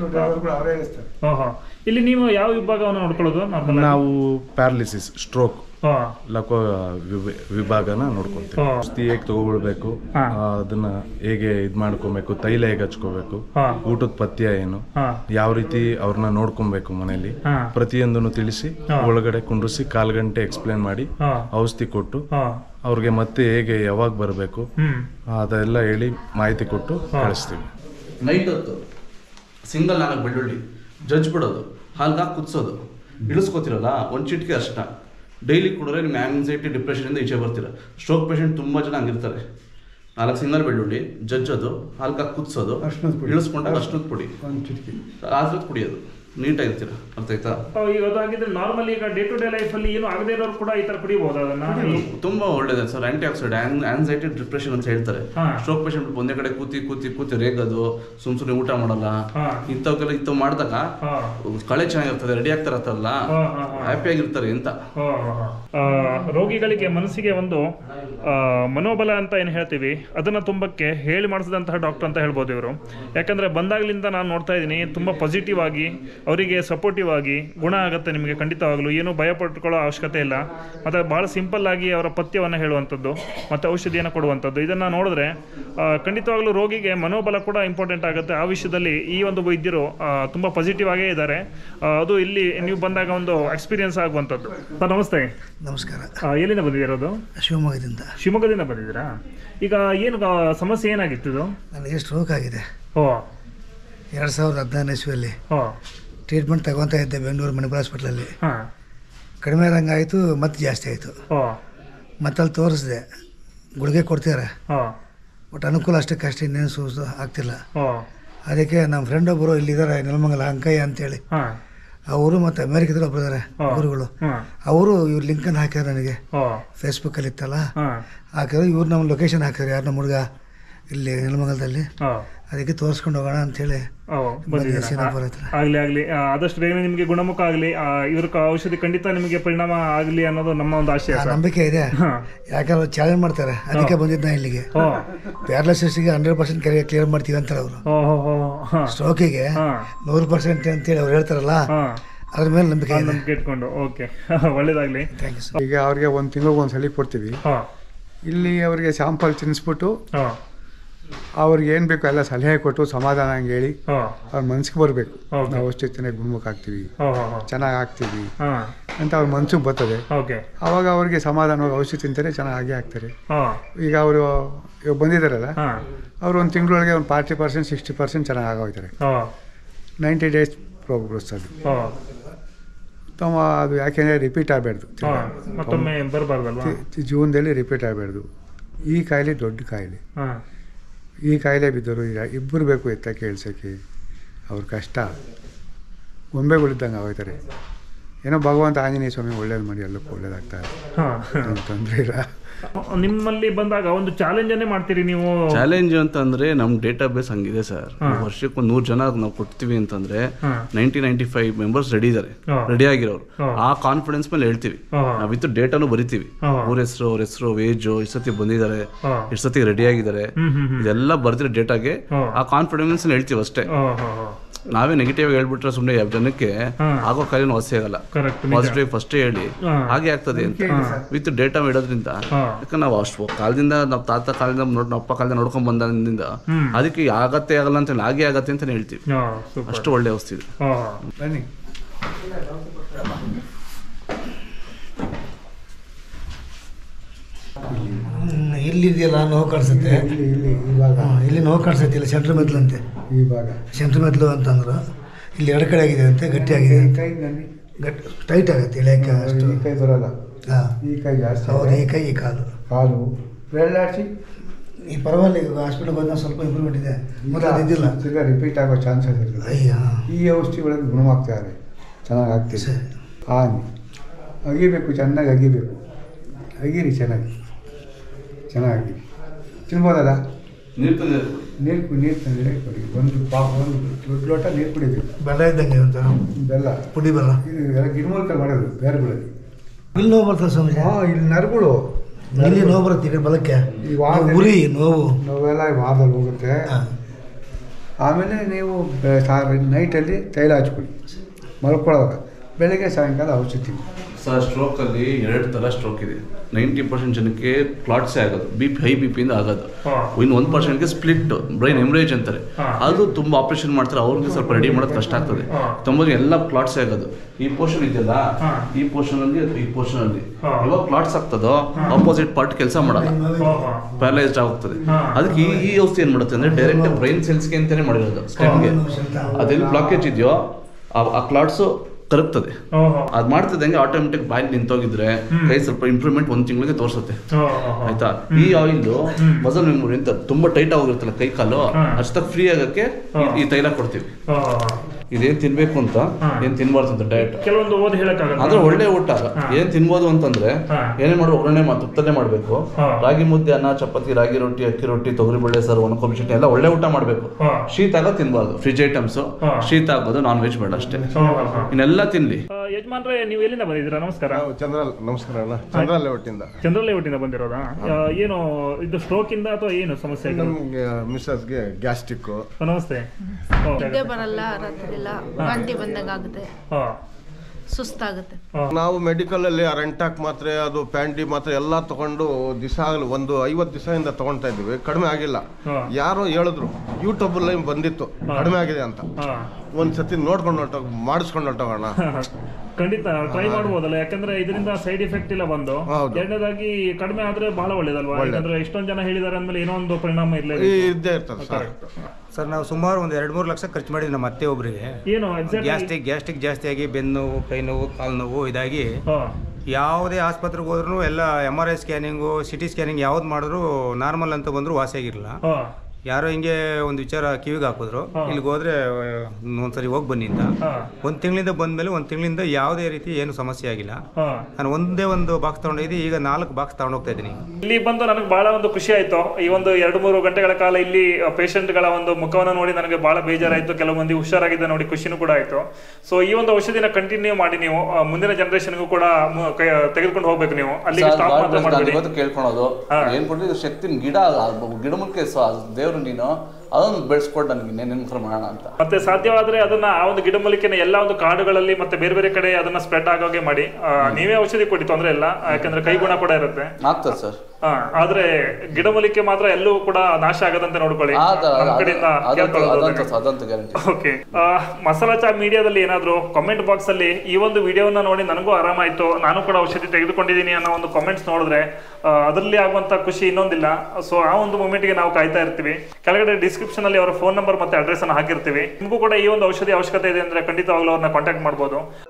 ಹಾಂ ಹಾಂ ಇಲ್ಲಿ ನೀವು ಯಾವ ವಿಭಾಗವನ್ನು ನೋಡ್ಕೊಳ್ಳೋದು ನಾರ್ಮಲ್ ನಾವು ಪ್ಯಾರಲಿಸಿಸ್ ಸ್ಟ್ರೋಕ್ ಹಾಂ ಲಕೋ ವಿಭ- ವಿಭಾಗನ ನೋಡ್ಕೊಂತೀವಿ ಹಾ. ಔಷಧಿ ಹೇಗೆ ತಗೊಳ್ಬೇಕು ಹಾ. ಆ, ಅದನ್ನ ಹೇಗೆ ಇದ್ ಮಾಡ್ಕೊಬೇಕು ತೈಲ ಹೇಗೆ ಹಚ್ಕೋಬೇಕು ಹಾ. ಊಟದ ಪಥ್ಯ ಏನು ಹಾಂ ಯಾವ ರೀತಿ ಅವ್ರನ್ನ ನೋಡ್ಕೊಬೇಕು ಮನೇಲಿ ಹಾ. ಪ್ರತಿಯೊಂದನ್ನು ತಿಳಿಸಿ ಹಾ. ಒಳಗಡೆ ಕುಂಡ್ರಿಸಿ ಕಾಲ್ ಗಂಟೆ ಎಕ್ಸ್ಪ್ಲೇನ್ ಮಾಡಿ ಹಾಂ ಔಷಧಿ ಕೊಟ್ಟು ಹಾಂ ಅವ್ರಿಗೆ ಮತ್ತೆ ಹೇಗೆ ಯಾವಾಗ ಬರಬೇಕು ಹ್ಞೂ ಅದೆಲ್ಲ ಹೇಳಿ ಮಾಹಿತಿ ಕೊಟ್ಟು ಹಾ. ಕಳಿಸ್ತೀವಿ ನೈಟ್ ಹೊತ್ತು ಸಿಂಗಲ್ ನಾಲ್ಕು ಬೆಳ್ಳುಳ್ಳಿ ಜಜ್ಜಿ ಬಿಡೋದು ಹಾಲ್ಗಾಗಿ ಕುದಿಸೋದು ಇಳಿಸ್ಕೋತಿರಲ್ಲ ಒಂದು ಚಿಟಿಕೆ ಅಷ್ಟ ಡೈಲಿ ಕುಡಿದ್ರೆ ನಿಮ್ಮ ಆಂಗ್ಸೈಟಿ ಡಿಪ್ರೆಷನಿಂದ ಈಚೆ ಬರ್ತೀರ ಸ್ಟ್ರೋಕ್ ಪೇಷಂಟ್ ತುಂಬ ಜನ ಹಂಗಿರ್ತಾರೆ ನಾಲ್ಕು ಸಿಂಗಲ್ ಬೆಳ್ಳುಳ್ಳಿ ಜಜ್ಜೋದು ಹಾಲ್ಗಾಗಿ ಕುದಿಸೋದು ಅರ್ಶಿಣದ ಪುಡಿ. ಇಳಿಸ್ಕೊಂಡಾಗ ಅಷ್ಟೊಂದು ಪುಡಿ ಒಂದು ಚಿಟಿಕೆ ರಾತ್ರಿ ಹೊತ್ತು ಕುಡಿಯೋದು ನೀಟಾಗಿರ್ತೀರ ಅರ್ಥ ಆಯ್ತಾ ಆ, ಈಗ ಅದಾಗಿದ್ರೆ ನಾರ್ಮಲ್ ಈಗ ಡೇ ಟು ಡೇ ಲೈಫಲ್ಲಿ ಏನು ಆಗದೇ ಇರೋರು ಕೂಡ ಈ ಥರ ಕುಡಿಬೋದು ಅದನ್ನ ತುಂಬಾ ಒಳ್ಳೇದೆ sir antioxidant anxiety depression ಅಂತ ಹೇಳ್ತಾರೆ ಹಾ. ಸ್ಟ್ರೋಕ್ ಪೇಷಂಟ್ ಒಂದೇ ಕಡೆ ಕೂತಿ ಕೂತಿ ಕೂತಿ ರೇಗೋದು ಸುಮ್ ಸುಮ್ಮನೆ ಊಟ ಮಾಡಲ್ಲ ಹಾ. ಇಂಥವಕ್ಕೆಲ್ಲ ಇಂಥವು ಮಾಡಿದಾಗ ಹಾ. ಕಳೆ ಚೆನ್ನಾಗಿರ್ತದೆ ರೆಡಿ ಆಗ್ತಾರತ್ತಲ್ಲ ಹಾ, ಹಾ, ಹಾ. ಹ್ಯಾಪಿ ಆಗಿರ್ತಾರೆ ಅಂತ ಆ, ರೋಗಿಗಳಿಗೆ ಮನಸ್ಸಿಗೆ ಒಂದು ಆ, ಮನೋಬಲ ಅಂತ ಏನು ಹೇಳ್ತೀವಿ ಅದನ್ನು ತುಂಬಕ್ಕೆ ಹೇಳಿ ಮಾಡಿಸಿದಂತಹ ಡಾಕ್ಟರ್ ಅಂತ ಹೇಳ್ಬೋದು ಇವರು ಯಾಕಂದರೆ ಬಂದಾಗಲಿಂದ ನಾನು ನೋಡ್ತಾ ಇದ್ದೀನಿ ತುಂಬ ಪಾಸಿಟಿವ್ ಆಗಿ ಅವರಿಗೆ ಸಪೋರ್ಟಿವ್ ಆಗಿ ಗುಣ ಆಗುತ್ತೆ ನಿಮಗೆ ಖಂಡಿತವಾಗಲೂ ಏನು ಭಯ ಪಟ್ಕೊಳ್ಳೋ ಅವಶ್ಯಕತೆ ಇಲ್ಲ ಮತ್ತು ಭಾಳ ಸಿಂಪಲ್ ಆಗಿ ಅವರ ಪಥ್ಯವನ್ನು ಹೇಳುವಂಥದ್ದು ಮತ್ತು ಔಷಧಿಯನ್ನು ಕೊಡುವಂಥದ್ದು ಇದನ್ನು ನೋಡಿದ್ರೆ ಆ, ಖಂಡಿತವಾಗ್ಲೂ ರೋಗಿಗೆ ಮನೋಬಲ ಕೂಡ ಇಂಪಾರ್ಟೆಂಟ್ ಆಗುತ್ತೆ ಆ ವಿಷಯದಲ್ಲಿ ಈ ಒಂದು ವೈದ್ಯರು ಆ, ತುಂಬ ಪಾಸಿಟಿವ್ ಆಗೇ ಇದ್ದಾರೆ ಆ, ಅದು ಇಲ್ಲಿ ನೀವು ಬಂದಾಗ ಒಂದು ಎಕ್ಸ್ಪೀರಿಯನ್ಸ್ ಆಗುವಂಥದ್ದು ಸರ್ ನಮಸ್ತೆ ನಮಸ್ಕಾರ ಆ, ಎಲ್ಲಿಂದ ಬಂದಿರೋದು ಶಿವಮೊಗ್ಗದಿಂದ ಶಿವಮೊಗ್ಗದಿಂದ ಬಂದಿದ್ದೀರಾ ಈಗ ಏನು ಆ, ಸಮಸ್ಯೆ ಏನಾಗಿತ್ತು ಇದು ನನಗೆ ಸ್ಟ್ರೋಕ್ ಆಗಿದೆ ಓ ಎರಡು ಸಾವಿರದ ಹದಿನಾರನೇ ಇಸ್ವಿಯಲ್ಲಿ ಓ ಟ್ರೀಟ್ಮೆಂಟ್ ತಗೊತಾ ಇದ್ದೆ ಬೆಂಗಳೂರು ಮಣಿಪಾಲ್ ಹಾಸ್ಪಿಟ್ಲಲ್ಲಿ ಹಾಂ ಕಡಿಮೆ ರಂಗ ಆಯಿತು ಮತ್ತೆ ಜಾಸ್ತಿ ಆಯಿತು ಓ ಮತ್ತೆ ಅಲ್ಲಿ ತೋರಿಸಿದೆ ಗುಳಿಗೆ ಕೊಡ್ತಿದ್ದಾರೆ ಓ ಬಟ್ ಅನುಕೂಲ ಅಷ್ಟಕ್ಕೆ ಅಷ್ಟೇ ಇನ್ನೇನು ಸೂ ಆಗ್ತಿಲ್ಲ ಓ ಅದಕ್ಕೆ ನಮ್ಮ ಫ್ರೆಂಡ್ ಒಬ್ಬರು ಇಲ್ಲಿದ್ದಾರೆ ನೆಲಮಂಗಲ ಅಂಕಯ್ಯ ಅಂತೇಳಿ ಹಾಂ ಅವರು ಮತ್ತು ಅಮೇರಿಕದಲ್ಲಿ ಒಬ್ಬರು ಇದ್ದಾರೆ ಹಾ. ಗುರುಗಳು ಹಾಂ ಅವರು ಇವ್ರ ಲಿಂಕನ್ನು ಹಾಕಿದ್ರು ನನಗೆ ಓ ಫೇಸ್ಬುಕ್ಕಲ್ಲಿ ಇತ್ತಲ್ಲ ಹಾಂ ಹಾಕಿದ್ರು ಇವ್ರು ನಮ್ಮ ಲೊಕೇಶನ್ ಹಾಕಿದ್ರು ಯಾರು ನಮ್ಮ ಹುಡುಗ ಇಲ್ಲಿ ನೆಲಮಂಗಲದಲ್ಲಿ ಓ ಅದಕ್ಕೆ ತೋರಿಸ್ಕೊಂಡು ಹೋಗೋಣ ಅಂತೇಳಿ ಓ ಬಂದಿದ್ದೀರಾ ಬಂದಿದ್ದೀರಾ ಹತ್ರ ಆಗಲಿ ಆಗಲಿ ಆದಷ್ಟು ಬೇಗನೆ ನಿಮಗೆ ಗುಣಮುಖ ಆಗಲಿ ಇವ್ರ ಕ- ಔಷಧಿ ಖಂಡಿತ ನಿಮಗೆ ಪರಿಣಾಮ ಆಗಲಿ ಅನ್ನೋದು ನಮ್ಮ ಒಂದು ಆಶಯ ಆ ಸರ್ ನಂಬಿಕೆ ಇದೆ ಹಾ. ಯಾಕಂದ್ರೆ ಚಾಲೆಂಜ್ ಮಾಡ್ತಾರೆ ಅದಕ್ಕೆ ಬಂದಿದ್ದ ಇಲ್ಲಿಗೆ ಓ ಪ್ಯಾರಲೈಸಿಸ್ಗೆ ಹಂಡ್ರೆಡ್ ಪರ್ಸೆಂಟ್ ಕ್ಲಿಯರ್ ಮಾಡ್ತೀವಿ ಅಂತಾರೆ ಅವರು ಓ ಹೋ ಹೋ ಹಾಂ ಸ್ಟ್ರೋಕಿಗೆ ಹಾಂ ನೂರು ಪರ್ಸೆಂಟ್ ಅಂತೇಳಿ ಅವ್ರು ಹೇಳ್ತಾರಲ್ಲ ಹಾಂ ಅದ್ರ ಮೇಲೆ ನಂಬಿಕೆ ಇದೆ ನಂಬಿಕೆ ಇಟ್ಕೊಂಡು ಓಕೆ ಒಳ್ಳೇದಾಗಲಿ ಥ್ಯಾಂಕ್ ಯು ಸರ್ ಈಗ ಅವ್ರಿಗೆ ಒಂದು ತಿಂಗಳಿಗೆ ಒಂದು ಸಲ ಕೊಡ್ತೀವಿ ಹಾಂ ಇಲ್ಲಿ ಅವರಿಗೆ ಸ್ಯಾಂಪಲ್ ತಿನ್ನಿಸ್ಬಿಟ್ಟು ಹಾಂ ಅವ್ರಿಗೆ ಏನು ಬೇಕು ಎಲ್ಲ ಸಲಹೆ ಕೊಟ್ಟು ಸಮಾಧಾನ ಹಂಗೆ ಹೇಳಿ ಹಾಂ ಅವ್ರ ಮನ್ಸಿಗೆ ಬರಬೇಕು Okay. ನಾವು ಔಷಧಿ ಚೆನ್ನಾಗಿ ಗುಣಮುಖ ಆಗ್ತೀವಿ ಹಾಂ ಹಾಂ ಹಾಂ ಚೆನ್ನಾಗಿ ಆಗ್ತೀವಿ ಹಾಂ ಅಂತ ಅವ್ರ ಮನ್ಸಿಗೆ ಬರ್ತದೆ ಓಕೆ ಆವಾಗ ಅವ್ರಿಗೆ ಸಮಾಧಾನವಾಗಿ ಔಷಧಿ ತಿಂತಾರೆ ಚೆನ್ನಾಗಿ ಆಗ್ತಾರೆ ಹಾಂ ಈಗ ಅವರು ಇವಾಗ ಬಂದಿದ್ದಾರಲ್ಲ ಹಾಂ ಅವ್ರು ಒಂದು ತಿಂಗಳೊಳಗೆ ಒಂದು ಫಾರ್ಟಿ ಪರ್ಸೆಂಟ್ ಸಿಕ್ಸ್ಟಿ ಪರ್ಸೆಂಟ್ ಚೆನ್ನಾಗಿ ಆಗೋಗ್ತಾರೆ ಹಾಂ ನೈಂಟಿ ಡೇಸ್ ಪ್ರೋಗ್ರೆಸ್ ಅದು ಹಾಂ ತಮ್ಮ ಅದು ಯಾಕೆಂದರೆ ರಿಪೀಟ್ ಆಗಬಾರ್ದು ಹಾಂ ಮತ್ತೊಮ್ಮೆ ಬರಬಾರ್ದಲ್ವಾ ಜೀವನದಲ್ಲಿ ರಿಪೀಟ್ ಆಗಬಾರ್ದು ಈ ಕಾಯಿಲೆ ದೊಡ್ಡ ಕಾಯಿಲೆ ಹಾಂ ಈ ಕಾಯಿಲೆ ಬಿದ್ದರು ಈಗ ಇಬ್ಬರು ಬೇಕು ಎತ್ತಕ್ಕೆ ಇಳ್ಸೋಕ್ಕೆ ಅವ್ರ ಕಷ್ಟ ಗೊಂಬೆಗಳಿದ್ದಂಗೆ ಆಗೋಯ್ತಾರೆ ಏನೋ ಭಗವಂತ ಆಂಜನೇಯ ಸ್ವಾಮಿ ಒಳ್ಳೇದು ಮಾಡಿ ಎಲ್ಲಕ್ಕೂ ಒಳ್ಳೇದಾಗ್ತಾರೆ ಹಾಂ ಏನು ತೊಂದರೆ ಇಲ್ಲ ನಿಮ್ಮಲ್ಲಿ ಬಂದಾಗ ಒಂದು ಚಾಲೆಂಜನ್ನೇ ಮಾಡ್ತೀರಿ ನೀವು ಚಾಲೆಂಜ್ ಅಂತಂದ್ರೆ ನಮ್ಮ ಡೇಟಾ ಬೇಸ್ ಹಂಗಿದೆ ಸರ್ ವರ್ಷಕ್ಕೆ ಒಂದು ನೂರು ಜನ ನಾವು ಕೊಡ್ತೀವಿ ಅಂತಂದ್ರೆ ಹಾ. Ninety ninety five members ready ಇದ್ದಾರೆ ಹಾ. ರೆಡಿ ಆಗಿರೋರು ಹಾ. ಆ ಕಾನ್ಫಿಡೆನ್ಸ್ ಮೇಲೆ ಹೇಳ್ತೀವಿ ಹಾ. ನಾವು ವಿತ್ ಡೇಟಾನು ಬರಿತೀವಿ ಹಾ. ಅವ್ರ ಹೆಸರು ಅವ್ರ ಹೆಸರು ವೇಜು ಎಷ್ಟು ಸತಿ ಬಂದಿದ್ದಾರೆ ಹಾ. ಎಷ್ಟು ಸತಿ ರೆಡಿ ಆಗಿದ್ದಾರೆ ಹ್ಮ್ ಹ್ಮ್ ಹ್ಮ್ ಇದೆಲ್ಲ ಬರ್ದಿರೋ ಡೇಟಾಗೆ ಹಾ. ಆ ಕಾನ್ಫಿಡೆನ್ಸ್ ಹೇಳ್ತೀವಿ ಅಷ್ಟೇ ಹಾಂ ಹಾಂ ಹಾಂ ನಾವೇ ನೆಗೆಟಿವ್ ಹೇಳ್ಬಿಟ್ರೆ ಸುಮ್ಮನೆ ಜನಕ್ಕೆ ಹಾ. ಆಗೋ ಕಾಯಿಲೆನೂ ವಾಸಿ ಆಗಲ್ಲ ಕರೆಕ್ಟ್ ಪಾಸಿಟಿವ್ ಫಸ್ಟೇ ಹೇಳಿ ಹಾ. ಹಾಗೆ ಆಗ್ತದೆ ಅಂತ ವಿತ್ ಡೇಟಾ ಇಡೋದ್ರಿಂದ ಹಾ. ಯಾಕಂದ್ರೆ ನಾವು ಅಷ್ಟು ಕಾಲದಿಂದ ನಾವು ತಾತ ಕಾಲದಿಂದ ನೋಡ್ ನಮ್ಮ ಅಪ್ಪ ಕಾಲದಿಂದ ನೋಡ್ಕೊಂಡ್ ಬಂದಿಂದ ಹ್ಮ್. ಅದಕ್ಕೆ ಆಗತ್ತೆ ಆಗಲ್ಲ ಅಂತ ಹೇಳಿ ಹಾಗೆ ಆಗತ್ತೆ ಅಂತ ಹೇಳ್ತೀವಿ ಹಾಂ ಸೂಪರ್ ಅಷ್ಟು ಒಳ್ಳೆ ಔಷಧಿ ಇದೆ. ಹಾಂ ಹಾಂ ಬನ್ನಿ ಹ್ಮ್, ಇಲ್ಲಿದೆಯಲ್ಲ ನೋವು ಕಾಣಿಸುತ್ತೆ ಇಲ್ಲಿ ಇಲ್ಲಿ ಇವಾಗ ಹ್ಮ್, ಇಲ್ಲಿ ನೋವು ಕಾಣಿಸುತ್ತೆ ಇಲ್ಲ ಸೆಂಟ್ರ್ ಮೆದ್ಲು ಅಂತೆ ಈ ಭಾಗ ಸೆಂಟ್ರ್ ಮೆದ್ಲು ಅಂತಂದ್ರು ಇಲ್ಲಿ ಎರಡು ಕಡೆ ಆಗಿದೆ ಅಂತೆ ಗಟ್ಟಿ ಆಗಿದೆ ಈ ಕೈ ನನಗೆ ಗಟ್ಟಿ ಟೈಟ್ ಆಗುತ್ತೆ ಇಳೆಯಕ್ಕೆ ಅಷ್ಟು ಈ ಕೈ ಬರಲ್ಲ ಹಾಂ ಈ ಕೈ ಜಾಸ್ತಿ ಹೌದು ಇದೆ. ಈ ಕೈ ಈ ಕಾಲು ಕಾಲು ಬೆಳ್ಳಾಡ್ಸಿ ಈ ಪರವಾಗಿಲ್ಲ ಈಗ ಹಾಸ್ಪಿಟಲ್ ಬಂದಾಗ ಸ್ವಲ್ಪ ಇಂಪ್ರೂವ್ಮೆಂಟ್ ಇದೆ ಮೊದಲು ಅದು ಇದ್ದಿಲ್ಲ ತಿರ್ಗಾ ರಿಪೀಟ್ ಆಗೋ ಚಾನ್ಸಸ್ ಇರ್ತದೆ ಅಯ್ಯ ಈ ಔಷಧಿ ಒಳಗೆ ಗುಣವಾಗ್ತಾರೆ ಚೆನ್ನಾಗಿ ಆಗ್ತಿದೆ ಸರಿ ಹಾನಿ ಅಗಿಬೇಕು ಚೆನ್ನಾಗಿ ಅಗಿಬೇಕು ಅಗಿರಿ ಚೆನ್ನಾಗಿ ಚೆನ್ನಾಗಿ ತಿನ್ಬೋದಲ್ಲ ನೀರ್ ತಂದಿದೆ. ನೀರು ಕು- ನೀರು ತಂದರೆ ಕೊಡಿ ಒಂದು ಪಾ ಒಂದು ದೊಡ್ಡ ಲೋಟ ನೀರು ಕುಡಿಬೇಕು ಬೆಲ್ಲ ಇದ್ದಂಗೆ ಅಂತ ಬೆಲ್ಲ ಪುಡಿ ಬೆಲ್ಲ ಇದು ಎಲ್ಲ ಗಿಡಮೂಲಿಕೆ ಮಾಡೋದು ಬೇರುಗಳಲ್ಲಿ ಇಲ್ಲಿ ನೋವು ಬರ್ತದೆ ಸ್ವಾಮೀಜಿ ಹಾಂ ಇಲ್ಲಿ ನರಗಳು ಇಲ್ಲಿ ನೋವು ಬರುತ್ತೆ ಈಗ ಬಲಕ್ಕೆ ಈ ವಾರದಲ್ಲಿ- ಉರಿ ನೋವು ನೋವೆಲ್ಲ ಈ ವಾರದಲ್ಲಿ ಹೋಗುತ್ತೆ ಹಾಂ ಆಮೇಲೆ ನೀವು ಬೆ- ಸಾ ನೈಟಲ್ಲಿ ತೈಲ ಹಚ್ಕೊಳ್ಳಿ ಮಲ್ಕೊಳ್ಳೋವಾಗ ಬೆಳಗ್ಗೆ ಸಾಯಂಕಾಲ ಔಷಧಿ ತಿನ್ನಿ ಸರ್ ಸ್ಟ್ರೋಕ್ ಅಲ್ಲಿ ಎರಡು ತರ ಸ್ಟ್ರೋಕ್ ಇದೆ ನೈಂಟಿ ಪರ್ಸೆಂಟ್ ಜನಕ್ಕೆ ಕ್ಲಾಟ್ಸೇ ಆಗೋದು ಬಿ ಪಿ ಹೈ ಬಿ ಪಿಯಿಂದ ಆಗೋದು ಹಾ. ಇನ್ನು ಒಂದು ಪರ್ಸೆಂಟ್ಗೆ ಸ್ಪ್ಲಿಟ್ ಬ್ರೈನ್ ಎಮ್ರೇಜ್ ಅಂತಾರೆ ಹಾ. ಅದು ತುಂಬಾ ಆಪರೇಷನ್ ಮಾಡ್ತಾರೆ ಅವ್ರಿಗೆ ಸ್ವಲ್ಪ ರೆಡಿ ಮಾಡೋದು ಕಷ್ಟ ಆಗ್ತದೆ ಹಾ. ತೊಂಬತ್ತು ಎಲ್ಲ ಕ್ಲಾಟ್ಸೇ ಆಗೋದು ಈ ಪೋರ್ಷನ್ ಇದೆಯಲ್ಲ ಹಾ. ಈ ಪೋರ್ಷನ್ ಅಲ್ಲಿ ಅಥವಾ ಈ ಪೋರ್ಷನ್ ಅಲ್ಲಿ ಹಾ. ಯಾವಾಗ ಕ್ಲಾಟ್ಸ್ ಆಗ್ತದೋ ಆಪೋಸಿಟ್ ಪಾರ್ಟ್ ಕೆಲಸ ಮಾಡಲ್ಲ ಹಾಂ ಹಾಂ ಪ್ಯಾರಲೈಸ್ಡ್ ಆಗುತ್ತದೆ ಹಾ. ಅದಕ್ಕೆ ಈ ಈ ಔಷಧಿ ಏನ್ ಮಾಡುತ್ತೆ ಅಂದ್ರೆ ಡೈರೆಕ್ಟ್ ಬ್ರೈನ್ ಸೆಲ್ಸ್ಗೆ ಅಂತಾನೆ ಮಾಡಿರೋದು ಸ್ಟೆಮ್ಗೆ ಅದೆಲ್ಲಿ ಬ್ಲಾಕೇಜ್ ಇದೆಯೋ ಆ- ಆ ಕ್ಲಾಟ್ಸು ಕರಗ್ತದೆ ಹಾಂ ಹಾಂ ಅದ್ ಮಾಡ್ತಿದ್ದಂಗೆ ಆಟೋಮೆಟಿಕ್ ಬಾಯಲ್ಲಿ ನಿಂತೋಗಿದ್ರೆ ಕೈ ಸ್ವಲ್ಪ ಇಂಪ್ರೂವ್ಮೆಂಟ್ ಒಂದ್ ತಿಂಗಳಿಗೆ ತೋರಿಸುತ್ತೆ ಹಾಂ ಹಾಂ ಆಯ್ತಾ ಈ ಆಯಿಲ್ ಮಸಲ್ ಮೆಮೊರಿ ಅಂತ ತುಂಬಾ ಟೈಟ್ ಆಗಿರುತ್ತಲ್ಲ ಕೈ ಕಾಲು ಹಾ. ಅಷ್ಟ ಫ್ರೀ ಆಗಕ್ಕೆ ಈ- ಈ ತೈಲ ಕೊಡ್ತೀವಿ ಹಾಂ ಹಾಂ ಇದೇನ್ ತಿನ್ಬೇಕು ಅಂತ ಏನ್ ತಿನ್ಬಾರ್ದು ಅಂತ ಡಯಟ್ ಕೆಲವೊಂದು ಓದಿ ಹೇಳಕ್ಕಾಗಲ್ಲ ಅಂದ್ರೆ ಒಳ್ಳೆ ಊಟ ಏನ್ ತಿನ್ಬೋದು ಅಂತಂದ್ರೆ ಏನೇ ಮಾಡ್ಬೇಕು ಒಗ್ಗರಣೆ ಮಾ- ತುಪ್ಪದಲ್ಲೇ ಮಾಡ್ಬೇಕು ರಾಗಿ ಮುದ್ದೆ ಅನ್ನ ಚಪಾತಿ ರಾಗಿ ರೊಟ್ಟಿ ಅಕ್ಕಿ ರೊಟ್ಟಿ ತೊಗರಿ ಬೇಳೆ ಸರ್ ಒಣಕೊಬ್ಬರಿ ಚಟ್ನಿ ಎಲ್ಲ ಒಳ್ಳೆ ಊಟ ಮಾಡ್ಬೇಕು ಶೀತ ಆಗೋದು ತಿನ್ಬಾರ್ದು ಫ್ರಿಜ್ ಐಟಮ್ಸ್ ಶೀತ ಆಗೋದು ನಾನ್ ವೆಜ್ ಬೇಡ ಅಷ್ಟೇ ಇನ್ನೆಲ್ಲ ತಿನ್ಲಿ ಆ, ಯಜಮಾನ್ರೆ ನೀವು ಎಲ್ಲಿಂದ ಬಂದಿದ್ದೀರಾ ನಮಸ್ಕಾರ ಚಂದ್ರ ನಮಸ್ಕಾರ ಅಣ್ಣ ಚಂದ್ರ ಲೇಔಟಿಂದ ಚಂದ್ರಲೆ ಒಟ್ಟಿಂದ ಬಂದಿರೋದಾ ಆ, ಏನು ಇದು ಸ್ಟ್ರೋಕ್ ಇಂದ ಅಥವಾ ಏನು ಸಮಸ್ಯೆ ಆಗಿದೆ? ನಮ್ಗೆ ಮಿಸ್ಸಸ್ಗೆ ಗ್ಯಾಸ್ಟಿಕ್ ಆ, ನಮಸ್ತೆ ಓ, ನಿದ್ದೆ ಬರಲ್ಲ ರಾತ್ರಿ ಎಲ್ಲ ವಾಂತಿ ಬಂದಂಗೆ ಆಗುತ್ತೆ ಆ, ಸುಸ್ತಾಗುತ್ತೆ ನಾವು ಮೆಡಿಕಲ್ ಅಲ್ಲಿ ರೆಂಟಾಕ್ ಮಾತ್ರೆ ಅದು ಪ್ಯಾಂಡಿ ಮಾತ್ರೆ ಎಲ್ಲ ತಗೊಂಡು ದಿವಸ ಆಗಲಿ ಒಂದು ಐವತ್ತು ದಿವಸದಿಂದ ತಗೊಳ್ತಾ ಇದ್ದೀವಿ ಕಡಿಮೆ ಆಗಿಲ್ಲ ಯಾರೋ ಹೇಳಿದ್ರು ಯೂಟ್ಯೂಬ್ ಅಲ್ಲಿ ಬಂದಿತ್ತು ಕಡಿಮೆ ಆಗಿದೆ ಅಂತ ಒಂದ್ ಸತಿ ನೋಡ್ಕೊಂಡು ಹೊರ್ಟೋಗ್ ಮಾಡಿಸ್ಕೊಂಡು ಹೊರ್ಟೋಗೋಣ ಖಂಡಿತ ಟ್ರೈ ಮಾಡ್ಬೋದಲ್ಲ ಯಾಕಂದ್ರೆ ಇದರಿಂದ ಸೈಡ್ ಎಫೆಕ್ಟ್ ಇಲ್ಲ ಬಂದು ಎರಡನೇದಾಗಿ ಕಡಿಮೆ ಆದ್ರೆ ಬಹಳ ಒಳ್ಳೇದಲ್ವಾ ಒಳ್ಳೇದು. ಯಾಕಂದ್ರೆ ಇಷ್ಟೊಂದು ಜನ ಹೇಳಿದಾರೆ ಅಂದ್ಮೇಲೆ ಏನೋ ಒಂದು ಪರಿಣಾಮ ಇರ್ಲೇ ಈ ಇದ್ದೇ ಇರ್ತದೆ ಸರ್ ಸರ್ ನಾವು ಸುಮಾರು ಒಂದು ಎರಡು ಮೂರು ಲಕ್ಷ ಖರ್ಚು ಮಾಡಿದ್ವಿ ನಮ್ಮ ಅತ್ತೆ ಒಬ್ಬರಿಗೆ ಏನು exactly? ಗ್ಯಾಸ್ಟಿಕ್ ಗ್ಯಾಸ್ಟಿಕ್ ಜಾಸ್ತಿ ಆಗಿ ಬೆನ್ನು ನೋವು ಕೈ ನೋವು ಕಾಲು ನೋವು ಇದಾಗಿ ಯಾವುದೇ ಆಸ್ಪತ್ರೆಗೆ ಹೋದ್ರೂ ಎಲ್ಲ M R I scanning C T scanning ಯಾವ್ದು ಮಾಡಿದ್ರು ನಾರ್ಮಲ್ ಅಂತ ಬಂದ್ರು ವಾಸಿ ಆಗಿರಲಿಲ್ಲ ಯಾರೋ ಹಿಂಗೆ ಒಂದು ವಿಚಾರ ಕಿವಿಗೆ ಹಾಕಿದ್ರು ಇಲ್ಲಿಗೆ ಹೋದ್ರೆ ಒಂದ್ಸರಿ ಹೋಗಿ ಬನ್ನಿ ಅಂತ ಒಂದು ತಿಂಗಳಿಂದ ಬಂದ್ಮೇಲೆ ಒಂದು ತಿಂಗಳಿಂದ ಯಾವುದೇ ರೀತಿ ಏನು ಸಮಸ್ಯೆ ಆಗಿಲ್ಲ ನಾನು ಒಂದೇ ಒಂದು ಬಾಕ್ಸ್ ತಗೊಂಡಿದ್ದೆ ಈಗ ನಾಲ್ಕು ಬಾಕ್ಸ್ ತಗೊಂಡು ಹೋಗ್ತಾ ಇದ್ದೀನಿ ಇಲ್ಲಿ ಬಂದು ನನಗೆ ಬಹಳ ಒಂದು ಖುಷಿ ಆಯ್ತು ಈ ಒಂದು ಎರಡು ಮೂರು ಗಂಟೆಗಳ ಕಾಲ ಇಲ್ಲಿ ಪೇಷಂಟ್ಗಳ ಒಂದು ಮುಖವನ್ನು ನೋಡಿ ನನಗೆ ಬಹಳ ಬೇಜಾರಾಯ್ತು ಕೆಲವು ಮಂದಿ ಹುಷಾರಾಗಿದೆ ನೋಡಿ ಖುಷಿನೂ ಕೂಡ ಆಯ್ತು ಸೊ ಈ ಒಂದು ಔಷಧಿನ ಕಂಟಿನ್ಯೂ ಮಾಡಿ ನೀವು ಆ, ಮುಂದಿನ ಜನರೇಷನ್ಗೂ ಕೂಡ ಮು- ಕೈ- ತೆಗೆದುಕೊಂಡು ಹೋಗ್ಬೇಕು ನೀವು ಅಲ್ಲಿಗೆ ಸರ್, ಸ್ಟಾಪ್ God ಮಾತ್ರ bless, ನಾನು ಮಾಡಬೇಡಿ ಇವತ್ತು ಕೇಳ್ಕೊಳೋದು ಏನ್ ಕೊಟ್ಟಿದ್ದು ಶಕ್ತಿ ಗಿಡ ಗಿಡಮೂಲಿಕೆ ದೇವ್ರು ನೀನು ಅದೊಂದು ಬೆಳೆಸ್ಕೊಟ್ಟು ನನಗೆ ನೆನ್ಪು ಮಾಡೋಣ ಅಂತ ಮತ್ತೆ ಸಾಧ್ಯವಾದ್ರೆ ಅದನ್ನ ಆ ಒಂದು ಗಿಡಮೂಲಿಕೆನ ಎಲ್ಲ ಒಂದು ಕಾಡುಗಳಲ್ಲಿ ಮತ್ತೆ ಬೇರೆ ಬೇರೆ ಕಡೆ ಅದನ್ನ ಸ್ಪ್ರೆಡ್ ಆಗೋಗೆ ಮಾಡಿ ಆ, ನೀವೇ ಔಷಧಿ ಕೊಡಿ ತೊಂದ್ರೆ ಇಲ್ಲ ಯಾಕಂದ್ರೆ ಕೈಗುಣ ಕೂಡ ಇರುತ್ತೆ ಆಗ್ತದೆ ಸರ್ ಹಾ, ಆದ್ರೆ ಗಿಡಮೂಲಿಕೆ ಮಾತ್ರ ಎಲ್ಲೂ ಕೂಡ ನಾಶ ಆಗದಂತೆ ನೋಡ್ಕೊಳ್ಳಿ ನಮ್ಮ ಕಡೆಯಿಂದ ಕೇಳ್ಕೊಳ್ಳೋದು ಅದಂತ ಅದನ್ನ. ಅದಂತ ಗ್ಯಾರಂಟಿ ಓಕೆ ಮಸಾಲಾ ಚಾ ಮೀಡಿಯಾದಲ್ಲಿ ಏನಾದ್ರು ಕಾಮೆಂಟ್ ಬಾಕ್ಸ್ ಅಲ್ಲಿ ಈ ಒಂದು ವಿಡಿಯೋನ ನೋಡಿ ನನಗೂ ಆರಾಮಾಯ್ತು ನಾನು ಕೂಡ ಔಷಧಿ ತೆಗೆದುಕೊಂಡಿದ್ದೀನಿ ಅನ್ನೋ ಒಂದು ಕಾಮೆಂಟ್ಸ್ ನೋಡಿದ್ರೆ ಆ, ಅದರಲ್ಲಿ ಆಗುವಂತ ಖುಷಿ ಇನ್ನೊಂದಿಲ್ಲ ಸೊ ಆ ಒಂದು ಮೂಮೆಂಟ್ಗೆ ನಾವು ಕಾಯ್ತಾ ಇರ್ತೀವಿ ಕೆಳಗಡೆ ಡಿಸ್ಕ್ರಿಪ್ಷನ್ ಅಲ್ಲಿ ಅವರ ಫೋನ್ ನಂಬರ್ ಮತ್ತೆ ಅಡ್ರೆಸ್ ಅನ್ನು ಹಾಕಿರ್ತೀವಿ ನಿಮಗೂ ಕೂಡ ಈ ಒಂದು ಔಷಧಿ ಅವಶ್ಯಕತೆ ಇದೆ ಅಂದ್ರೆ ಖಂಡಿತವಾಗ್ಲೂ ಅವ್ರನ್ನ ಕಾಂಟ್ಯಾಕ್ಟ್ ಮಾಡ್ಬೋದು